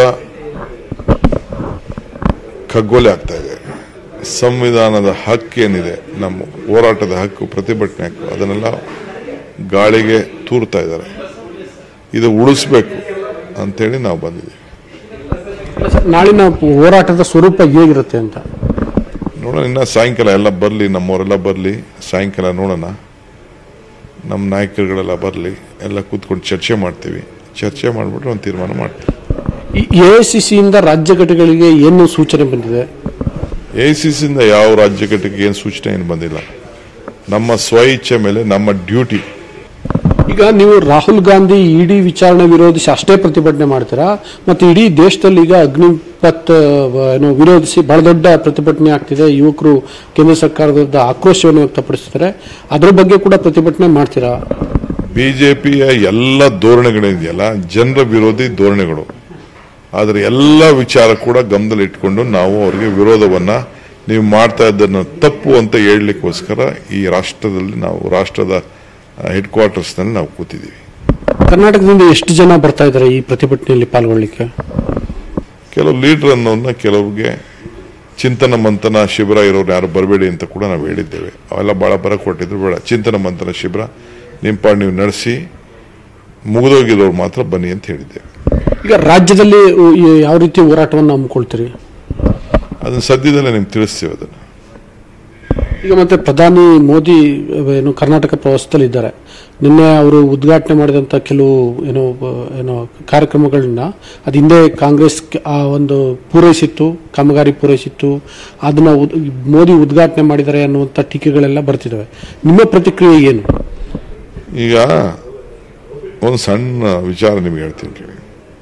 ಖಗ್ಗೋಲೆ ಆಗ್ತಾ ಇದೆ ಸಂವಿಧಾನದ ಹಕ್ಕೇನಿದೆ ನಮ್ಮ ಹೋರಾಟದ ಹಕ್ಕು ಪ್ರತಿಭಟನೆ ಹಕ್ಕು ಅದನ್ನೆಲ್ಲ ಗಾಳಿಗೆ ತೂರ್ತಾ ಇದ್ದಾರೆ ಇದು ಉಳಿಸ್ಬೇಕು ಅಂತೇಳಿ ನಾವು ಬಂದಿದ್ದೀವಿ ನಾಳಿನ ಹೋರಾಟದ ಸ್ವರೂಪ ಹೇಗಿರುತ್ತೆ ಅಂತ ನೋಡೋಣ ಇನ್ನು ಸಾಯಂಕಾಲ ಎಲ್ಲ ಬರಲಿ ನಮ್ಮವರೆಲ್ಲ ಬರಲಿ ಸಾಯಂಕಾಲ ನೋಡೋಣ ನಮ್ಮ ನಾಯಕರುಗಳೆಲ್ಲ ಬರಲಿ ಎಲ್ಲ ಕೂತ್ಕೊಂಡು ಚರ್ಚೆ ಮಾಡ್ತೀವಿ ಚರ್ಚೆ ಮಾಡಿಬಿಟ್ರೆ ಒಂದು ತೀರ್ಮಾನ ಮಾಡ್ತೀವಿ ಎ ಐ ಸಿ ಸಿಯಿಂದ ರಾಜ್ಯ ಘಟಕಗಳಿಗೆ ಏನು ಸೂಚನೆ ಬಂದಿದೆ ಎ ಸಿ ಸಿಯಿಂದ ಯಾವ ರಾಜ್ಯ ಘಟಕಕ್ಕೆ ಏನು ಸೂಚನೆ ಏನು ಬಂದಿಲ್ಲ ನಮ್ಮ ಸ್ವ ಇಚ್ಛೆ ಮೇಲೆ ನಮ್ಮ ಡ್ಯೂಟಿ ಈಗ ನೀವು ರಾಹುಲ್ ಗಾಂಧಿ ಇಡಿ ವಿಚಾರಣೆ ವಿರೋಧಿಸಿ ಅಷ್ಟೇ ಪ್ರತಿಭಟನೆ ಮಾಡ್ತೀರಾ ಮತ್ತೆ ಇಡೀ ದೇಶದಲ್ಲಿ ಈಗ ಅಗ್ನಿಪತ್ ಆ, ಏನು ವಿರೋಧಿಸಿ ಬಹಳ ದೊಡ್ಡ ಪ್ರತಿಭಟನೆ ಆಗ್ತಿದೆ ಯುವಕರು ಕೇಂದ್ರ ಸರ್ಕಾರದ ವಿರುದ್ಧ ಆಕ್ರೋಶವನ್ನು ವ್ಯಕ್ತಪಡಿಸ್ತಾರೆ ಅದರ ಬಗ್ಗೆ ಕೂಡ ಪ್ರತಿಭಟನೆ ಮಾಡ್ತೀರಾ ಬಿಜೆಪಿಯ ಎಲ್ಲ ಧೋರಣೆಗಳಿದೆಯಲ್ಲ ಜನರ ವಿರೋಧಿ ಧೋರಣೆಗಳು ಆದರೆ ಎಲ್ಲ ವಿಚಾರ ಕೂಡ ಗಮನದಲ್ಲಿ ಇಟ್ಕೊಂಡು ನಾವು ಅವರಿಗೆ ವಿರೋಧವನ್ನ ನೀವು ಮಾಡ್ತಾ ಇದ್ದನ್ನ ತಪ್ಪು ಅಂತ ಹೇಳಲಿಕ್ಕೋಸ್ಕರ ಈ ರಾಷ್ಟ್ರದಲ್ಲಿ ನಾವು ರಾಷ್ಟ್ರದ ಹೆಡ್ ಕ್ವಾರ್ಟರ್ಸ್ನಲ್ಲಿ ನಾವು ಕೂತಿದ್ದೀವಿ ಕರ್ನಾಟಕದಿಂದ ಎಷ್ಟು ಜನ ಬರ್ತಾ ಇದ್ದಾರೆ ಈ ಪ್ರತಿಭಟನೆಯಲ್ಲಿ ಪಾಲ್ಗೊಳ್ಳಿಕ್ಕೆ ಕೆಲವು ಲೀಡರ್ ಅನ್ನೋನ್ನ ಕೆಲವ್ರಿಗೆ ಚಿಂತನ ಮಂಥನ ಶಿಬಿರ ಇರೋರು ಯಾರು ಬರಬೇಡಿ ಅಂತ ಕೂಡ ನಾವು ಹೇಳಿದ್ದೇವೆ ಅವೆಲ್ಲ ಭಾಳ ಬರ ಕೊಟ್ಟಿದ್ರು ಬೇಡ ಚಿಂತನ ಮಂಥನ ಶಿಬಿರ ನಿಮ್ಮ ಪಾಡ್ ನೀವು ನಡೆಸಿ ಮುಗಿದೋಗಿರೋರು ಮಾತ್ರ ಬನ್ನಿ ಅಂತ ಹೇಳಿದ್ದೇವೆ ಈಗ ರಾಜ್ಯದಲ್ಲಿ ಉ, ಈ ಯಾವ ರೀತಿ ಹೋರಾಟವನ್ನು ಹಮ್ಮಿಕೊಳ್ತೀರಿ ಅದನ್ನ ಸದ್ಯದಲ್ಲೇ ನಿಮ್ಗೆ ತಿಳಿಸ್ತೀವಿ ಅದನ್ನು ಈಗ ಮತ್ತೆ ಪ್ರಧಾನಿ ಮೋದಿ ಅಹ್, ಏನು ಕರ್ನಾಟಕ ಪ್ರವಾಸದಲ್ಲಿ ಇದ್ದಾರೆ ನಿನ್ನೆ ಅವರು ಉದ್ಘಾಟನೆ ಮಾಡಿದಂಥ ಕೆಲವು ಏನೋ ಅಹ್, ಏನೋ ಕಾರ್ಯಕ್ರಮಗಳನ್ನ ಅದು ಹಿಂದೆ ಕಾಂಗ್ರೆಸ್ ಕ- ಆ ಒಂದು ಪೂರೈಸಿತ್ತು ಕಾಮಗಾರಿ ಪೂರೈಸಿತ್ತು ಅದನ್ನ ಉದ್- ಮೋದಿ ಉದ್ಘಾಟನೆ ಮಾಡಿದ್ದಾರೆ ಅನ್ನುವಂಥ ಟೀಕೆಗಳೆಲ್ಲ ಬರ್ತಿದ್ದಾವೆ ನಿಮ್ಮ ಪ್ರತಿಕ್ರಿಯೆ ಏನು ಈಗ ಒಂದು ಸಣ್ಣ ವಿಚಾರ ನಿಮ್ಗೆ ಹೇಳ್ತೀನಿ ಕೇಳಿ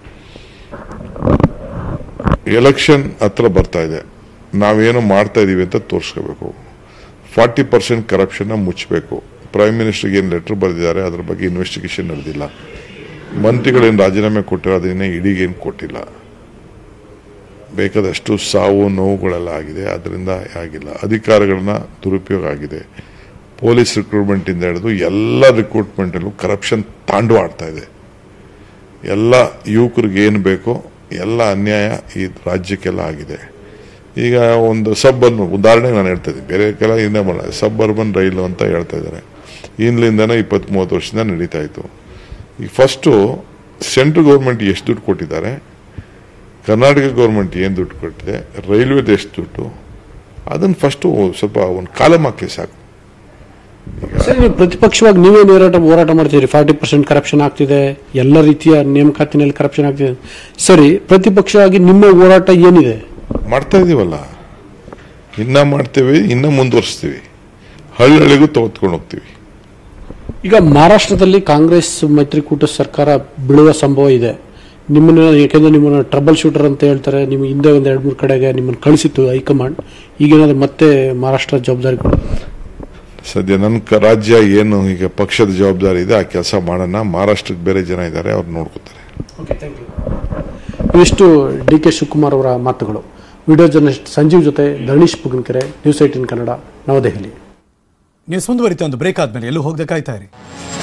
ಎಲೆಕ್ಷನ್ ಹತ್ರ ಬರ್ತಾ ಇದೆ ನಾವೇನು ಮಾಡ್ತಾ ಇದೀವಿ ಅಂತ ತೋರಿಸ್ಕೋಬೇಕು ಫಾರ್ಟಿ ಪರ್ಸೆಂಟ್ ಕರಪ್ಷನ್ನ ಮುಚ್ಚಬೇಕು ಪ್ರೈಮ್ ಮಿನಿಸ್ಟರ್ಗೆ ಏನು ಲೆಟರ್ ಬರೆದಿದ್ದಾರೆ ಅದ್ರ ಬಗ್ಗೆ ಇನ್ವೆಸ್ಟಿಗೇಷನ್ ನಡೆದಿಲ್ಲ ಮಂತ್ರಿಗಳೇನು ರಾಜೀನಾಮೆ ಕೊಟ್ಟಿರೋ ಅದನ್ನ ಇಡೀಗೇನು ಕೊಟ್ಟಿಲ್ಲ ಬೇಕಾದಷ್ಟು ಸಾವು ನೋವುಗಳೆಲ್ಲ ಆಗಿದೆ ಅದರಿಂದ ಆಗಿಲ್ಲ ಅಧಿಕಾರಗಳನ್ನ ದುರುಪಯೋಗ ಆಗಿದೆ ಪೊಲೀಸ್ ರಿಕ್ರೂಟ್ಮೆಂಟಿಂದ ಹಿಡಿದು ಎಲ್ಲ ರಿಕ್ರೂಟ್ಮೆಂಟಲ್ಲೂ ಕರಪ್ಷನ್ ತಾಂಡವ ಆಡ್ತಾ ಇದೆ ಎಲ್ಲ ಯುವಕರಿಗೆ ಏನು ಬೇಕೋ ಎಲ್ಲ ಅನ್ಯಾಯ ಈ ರಾಜ್ಯಕ್ಕೆಲ್ಲ ಆಗಿದೆ ಈಗ ಒಂದು ಸಬ್ ಅರ್ಬನ್ ಉದಾಹರಣೆಗೆ ನಾನು ಹೇಳ್ತಾ ಇದ್ದೀನಿ ಬೇರೆ ಕೆಲ ಇನ್ನೇ ಬರಲ್ಲ ಸಬ್ ಅರ್ಬನ್ ರೈಲು ಅಂತ ಹೇಳ್ತಾ ಇದ್ದಾರೆ ಇನ್ಲಿಂದನೇ ಇಪ್ಪತ್ತ್ ಮೂವತ್ತು ವರ್ಷದಿಂದ ನಡೀತಾ ಇತ್ತು ಈಗ ಫಸ್ಟು ಸೆಂಟ್ರಲ್ ಗೌರ್ಮೆಂಟ್ ಎಷ್ಟು ದುಡ್ಡು ಕೊಟ್ಟಿದ್ದಾರೆ ಕರ್ನಾಟಕ ಗೌರ್ಮೆಂಟ್ ಏನು ದುಡ್ಡು ಕೊಟ್ಟಿದೆ ರೈಲ್ವೇದ ಎಷ್ಟು ದುಡ್ಡು ಅದನ್ನು ಫಸ್ಟು ಸ್ವಲ್ಪ ಒಂದು ಕಾಲಮ್ ಹಾಕಿ ಸಾಕು ಸರಿ ನೀವು ಪ್ರತಿಪಕ್ಷವಾಗಿ ನೀವೇ ಹೋರಾಟ ಹೋರಾಟ ಮಾಡ್ತೀರಿ ಫಾರ್ಟಿ ಪರ್ಸೆಂಟ್ ಕರಪ್ಷನ್ ಆಗ್ತಿದೆ ಎಲ್ಲ ರೀತಿಯ ನೇಮಕಾತಿನಲ್ಲಿ ಕರಪ್ಷನ್ ಆಗ್ತಿದೆ ಸರಿ ಪ್ರತಿಪಕ್ಷವಾಗಿ ನಿಮ್ಮ ಹೋರಾಟ ಏನಿದೆ ಮಾಡ್ತಾ ಇದೀವಲ್ಲ ಇನ್ನ ಮಾಡ್ತೇವೆ ಇನ್ನ ಮುಂದುವರಿಸ್ತೀವಿ ಹಳ್ಳಿಗೂ ತೆಗೆದುಕೊಂಡು ಹೋಗ್ತೀವಿ ಈಗ ಮಹಾರಾಷ್ಟ್ರದಲ್ಲಿ ಕಾಂಗ್ರೆಸ್ ಮೈತ್ರಿಕೂಟ ಸರ್ಕಾರ ಬೀಳುವ ಸಂಭವ ಇದೆ ನಿಮ್ಮನ್ನ ಯಾಕೆಂದ್ರೆ ನಿಮ್ಮನ್ನ ಟ್ರಬಲ್ ಶೂಟರ್ ಅಂತ ಹೇಳ್ತಾರೆ ನಿಮ್ಮ ಹಿಂದೆ ಒಂದು ಎರಡು ಮೂರು ಕಡೆಗೆ ನಿಮ್ಮನ್ನು ಕಳಿಸಿತ್ತು ಹೈಕಮಾಂಡ್ ಈಗೇನಾದ್ರು ಮತ್ತೆ ಮಹಾರಾಷ್ಟ್ರ ಜವಾಬ್ದಾರಿ ಕೊಡು ಸದ್ಯ ನನ್ನ ಕ- ರಾಜ್ಯ ಏನು ಈಗ ಪಕ್ಷದ ಜವಾಬ್ದಾರಿ ಇದೆ ಆ ಕೆಲಸ ಮಾಡೋಣ ಮಹಾರಾಷ್ಟ್ರಕ್ಕೆ ಬೇರೆ ಜನ ಇದ್ದಾರೆ ಅವ್ರು ನೋಡ್ಕೋತಾರೆ ಇವಿಷ್ಟು ಡಿ ಕೆ ಶಿವಕುಮಾರ್ ಅವರ ಮಾತುಗಳು ವಿಡಿಯೋ ಜರ್ನಲಿಸ್ಟ್ ಸಂಜೀವ್ ಜೊತೆ Dharanish Pugankere news eighteen Kannada Navadehali news ಮುಂದುವರಿತಾ ಒಂದು ಬ್ರೇಕ್ ಆದ್ಮೇಲೆ ಎಲ್ಲೂ ಹೋಗದೆ ಕಾಯ್ತಾ ಇರಿ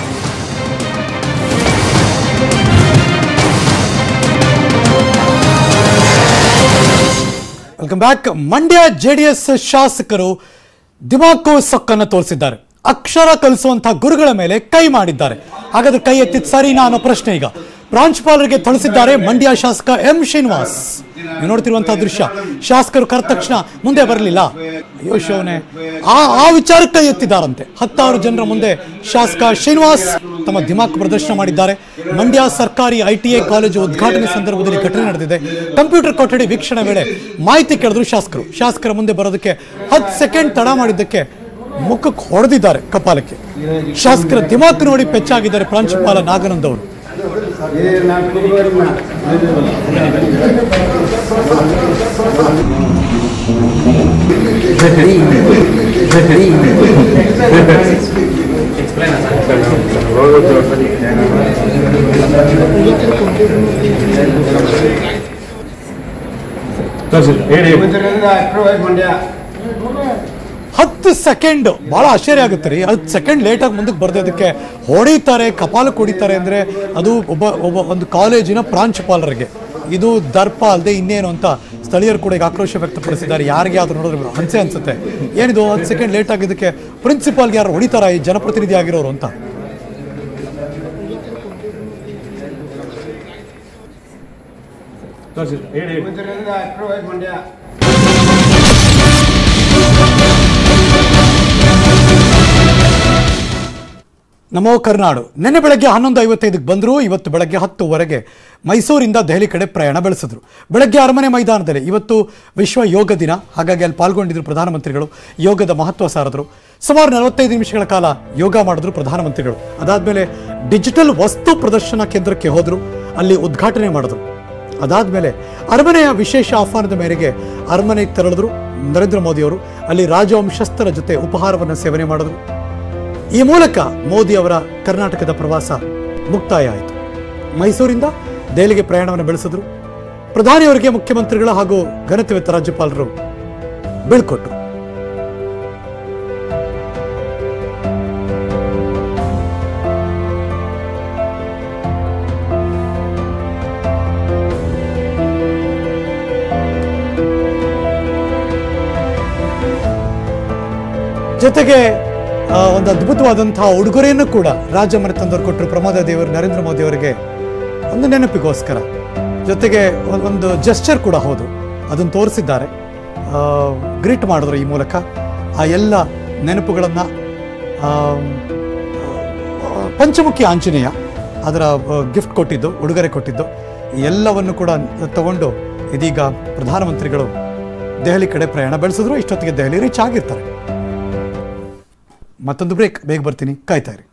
ವೆಲ್ಕಮ್ ಬ್ಯಾಕ್ ಮಂಡ್ಯ ಜೆಡಿಎಸ್ ಶಾಸಕರು ದಿಮಾಕು ಸೊಕ್ಕನ್ನು ತೋರಿಸಿದ್ದಾರೆ ಅಕ್ಷರ ಕಲಿಸುವಂತಹ ಗುರುಗಳ ಮೇಲೆ ಕೈ ಮಾಡಿದ್ದಾರೆ ಹಾಗಾದ್ರೆ ಕೈ ಎತ್ತಿದ ಸರಿನಾ ಅನ್ನೋ ಪ್ರಶ್ನೆ ಈಗ ಪ್ರಾಂಶುಪಾಲರಿಗೆ ಥಳಿಸಿದ್ದಾರೆ ಮಂಡ್ಯ ಶಾಸಕ ಎಂ ಶ್ರೀನಿವಾಸ್ ನೀವು ನೋಡ್ತಿರುವಂತಹ ದೃಶ್ಯ ಶಾಸಕರು ಕರೆದ ತಕ್ಷಣ ಮುಂದೆ ಬರಲಿಲ್ಲ ಅಯ್ಯೋ ಶಿವನೇ ಆ ಆ ವಿಚಾರಕ್ಕೆ ಕೈ ಎತ್ತಿದ್ದಾರಂತೆ ಹತ್ತಾರು ಜನರ ಮುಂದೆ ಶಾಸಕ ಶ್ರೀನಿವಾಸ್ ತಮ್ಮ ದಿಮಾಕ್ ಪ್ರದರ್ಶನ ಮಾಡಿದ್ದಾರೆ ಮಂಡ್ಯ ಸರ್ಕಾರಿ ಐಟಿಐ ಕಾಲೇಜು ಉದ್ಘಾಟನೆ ಸಂದರ್ಭದಲ್ಲಿ ಘಟನೆ ನಡೆದಿದೆ ಕಂಪ್ಯೂಟರ್ ಕೊಠಡಿ ವೀಕ್ಷಣೆ ವೇಳೆ ಮಾಹಿತಿ ಕೇಳಿದ್ರು ಶಾಸಕರು ಶಾಸಕರ ಮುಂದೆ ಬರೋದಕ್ಕೆ ಹತ್ತು ಸೆಕೆಂಡ್ ತಡ ಮಾಡಿದ್ದಕ್ಕೆ ಮುಖಕ್ಕೆ ಹೊಡೆದಿದ್ದಾರೆ ಕಪಾಲಕ್ಕೆ ಶಾಸಕರ ದಿಮಾಕ್ ನೋಡಿ ಪೆಚ್ಚಾಗಿದ್ದಾರೆ ಪ್ರಾಂಶುಪಾಲ ನಾಗಾನಂದ್ ಅವರು ಹತ್ತು ಸೆಕೆಂಡ್ ಬಹಳ ಆಶ್ಚರ್ಯ ಆಗುತ್ತೆ ರೀ ಹತ್ತು ಸೆಕೆಂಡ್ ಲೇಟಾಗಿ ಮುಂದಕ್ಕೆ ಬರ್ದೋದಕ್ಕೆ ಹೊಡಿತಾರೆ ಕಪಾಲಕ್ಕೆ ಹೊಡಿತಾರೆ ಅಂದರೆ ಅದು ಒಬ್ಬ ಒಬ್ಬ ಒಂದು ಕಾಲೇಜಿನ ಪ್ರಾಂಶುಪಾಲರಿಗೆ ಇದು ದರ್ಪ ಅಲ್ಲದೆ ಇನ್ನೇನು ಅಂತ ಸ್ಥಳೀಯರು ಕೂಡ ಈಗ ಆಕ್ರೋಶ ವ್ಯಕ್ತಪಡಿಸಿದ್ದಾರೆ ಯಾರಿಗೆ ಆದ್ರೂ ನೋಡಿದ್ರೆ ಅನ್ಸೆ ಅನ್ಸುತ್ತೆ ಏನಿದು ಹತ್ತು ಸೆಕೆಂಡ್ ಲೇಟ್ ಆಗಿದ್ದಕ್ಕೆ ಪ್ರಿನ್ಸಿಪಾಲ್ಗೆ ಯಾರು ಹೊಡಿತಾರ ಈ ಜನಪ್ರತಿನಿಧಿ ಆಗಿರೋರು ಅಂತ ನಮೋ ಕರ್ನಾಡು ನಿನ್ನೆ ಬೆಳಗ್ಗೆ ಹನ್ನೊಂದು ಐವತ್ತೈದಕ್ಕೆ ಬಂದರು ಇವತ್ತು ಬೆಳಗ್ಗೆ ಹತ್ತುವರೆಗೆ ಮೈಸೂರಿಂದ ದೆಹಲಿ ಕಡೆ ಪ್ರಯಾಣ ಬೆಳೆಸಿದ್ರು ಬೆಳಗ್ಗೆ ಅರಮನೆ ಮೈದಾನದಲ್ಲಿ ಇವತ್ತು ವಿಶ್ವ ಯೋಗ ದಿನ ಹಾಗಾಗಿ ಅಲ್ಲಿ ಪಾಲ್ಗೊಂಡಿದ್ರು ಪ್ರಧಾನಮಂತ್ರಿಗಳು ಯೋಗದ ಮಹತ್ವ ಸಾರಿದ್ರು ಸುಮಾರು ನಲವತ್ತೈದು ನಿಮಿಷಗಳ ಕಾಲ ಯೋಗ ಮಾಡಿದ್ರು ಪ್ರಧಾನಮಂತ್ರಿಗಳು ಅದಾದಮೇಲೆ ಡಿಜಿಟಲ್ ವಸ್ತು ಪ್ರದರ್ಶನ ಕೇಂದ್ರಕ್ಕೆ ಹೋದರು ಅಲ್ಲಿ ಉದ್ಘಾಟನೆ ಮಾಡಿದ್ರು ಅದಾದಮೇಲೆ ಅರಮನೆಯ ವಿಶೇಷ ಆಹ್ವಾನದ ಮೇರೆಗೆ ಅರಮನೆಗೆ ತೆರಳಿದ್ರು ನರೇಂದ್ರ ಮೋದಿಯವರು ಅಲ್ಲಿ ರಾಜವಂಶಸ್ಥರ ಜೊತೆ ಉಪಹಾರವನ್ನು ಸೇವನೆ ಮಾಡಿದ್ರು ಈ ಮೂಲಕ ಮೋದಿ ಅವರ ಕರ್ನಾಟಕದ ಪ್ರವಾಸ ಮುಕ್ತಾಯ ಆಯಿತು ಮೈಸೂರಿಂದ ದೆಹಲಿಗೆ ಪ್ರಯಾಣವನ್ನು ಬೆಳೆಸಿದ್ರು ಪ್ರಧಾನಿಯವರಿಗೆ ಮುಖ್ಯಮಂತ್ರಿಗಳ ಹಾಗೂ ಘನತೆವೆತ್ತ ರಾಜ್ಯಪಾಲರು ಬೀಳ್ಕೊಟ್ರು ಜೊತೆಗೆ ಆ, ಒಂದು ಅದ್ಭುತವಾದಂತಹ ಉಡುಗೊರೆಯನ್ನು ಕೂಡ ರಾಜ್ಯ ಮನೆ ತಂದವರು ಕೊಟ್ಟರು ಪ್ರಮೋದ ದೇವರು ನರೇಂದ್ರ ಮೋದಿ ಅವರಿಗೆ ಒಂದು ನೆನಪಿಗೋಸ್ಕರ ಜೊತೆಗೆ ಒಂದ್- ಒಂದು ಜೆಸ್ಚರ್ ಕೂಡ ಹೌದು ಅದನ್ನು ತೋರಿಸಿದ್ದಾರೆ ಗ್ರೀಟ್ ಮಾಡಿದ್ರು ಈ ಮೂಲಕ ಆ ಎಲ್ಲ ನೆನಪುಗಳನ್ನು ಪಂಚಮುಖಿ ಆಂಜನೇಯ ಅದರ ಗಿಫ್ಟ್ ಕೊಟ್ಟಿದ್ದು ಉಡುಗೊರೆ ಕೊಟ್ಟಿದ್ದು ಈ ಎಲ್ಲವನ್ನು ಕೂಡ ತಗೊಂಡು ಇದೀಗ ಪ್ರಧಾನಮಂತ್ರಿಗಳು ದೆಹಲಿ ಕಡೆ ಪ್ರಯಾಣ ಬೆಳೆಸಿದ್ರು ಇಷ್ಟೊತ್ತಿಗೆ ದೆಹಲಿ ರೀಚ್ ಆಗಿರ್ತಾರೆ ಮತ್ತೊಂದು ಬ್ರೇಕ್ ಬೇಗ ಬರ್ತೀನಿ ಕಾಯ್ತಾ ಇರಿ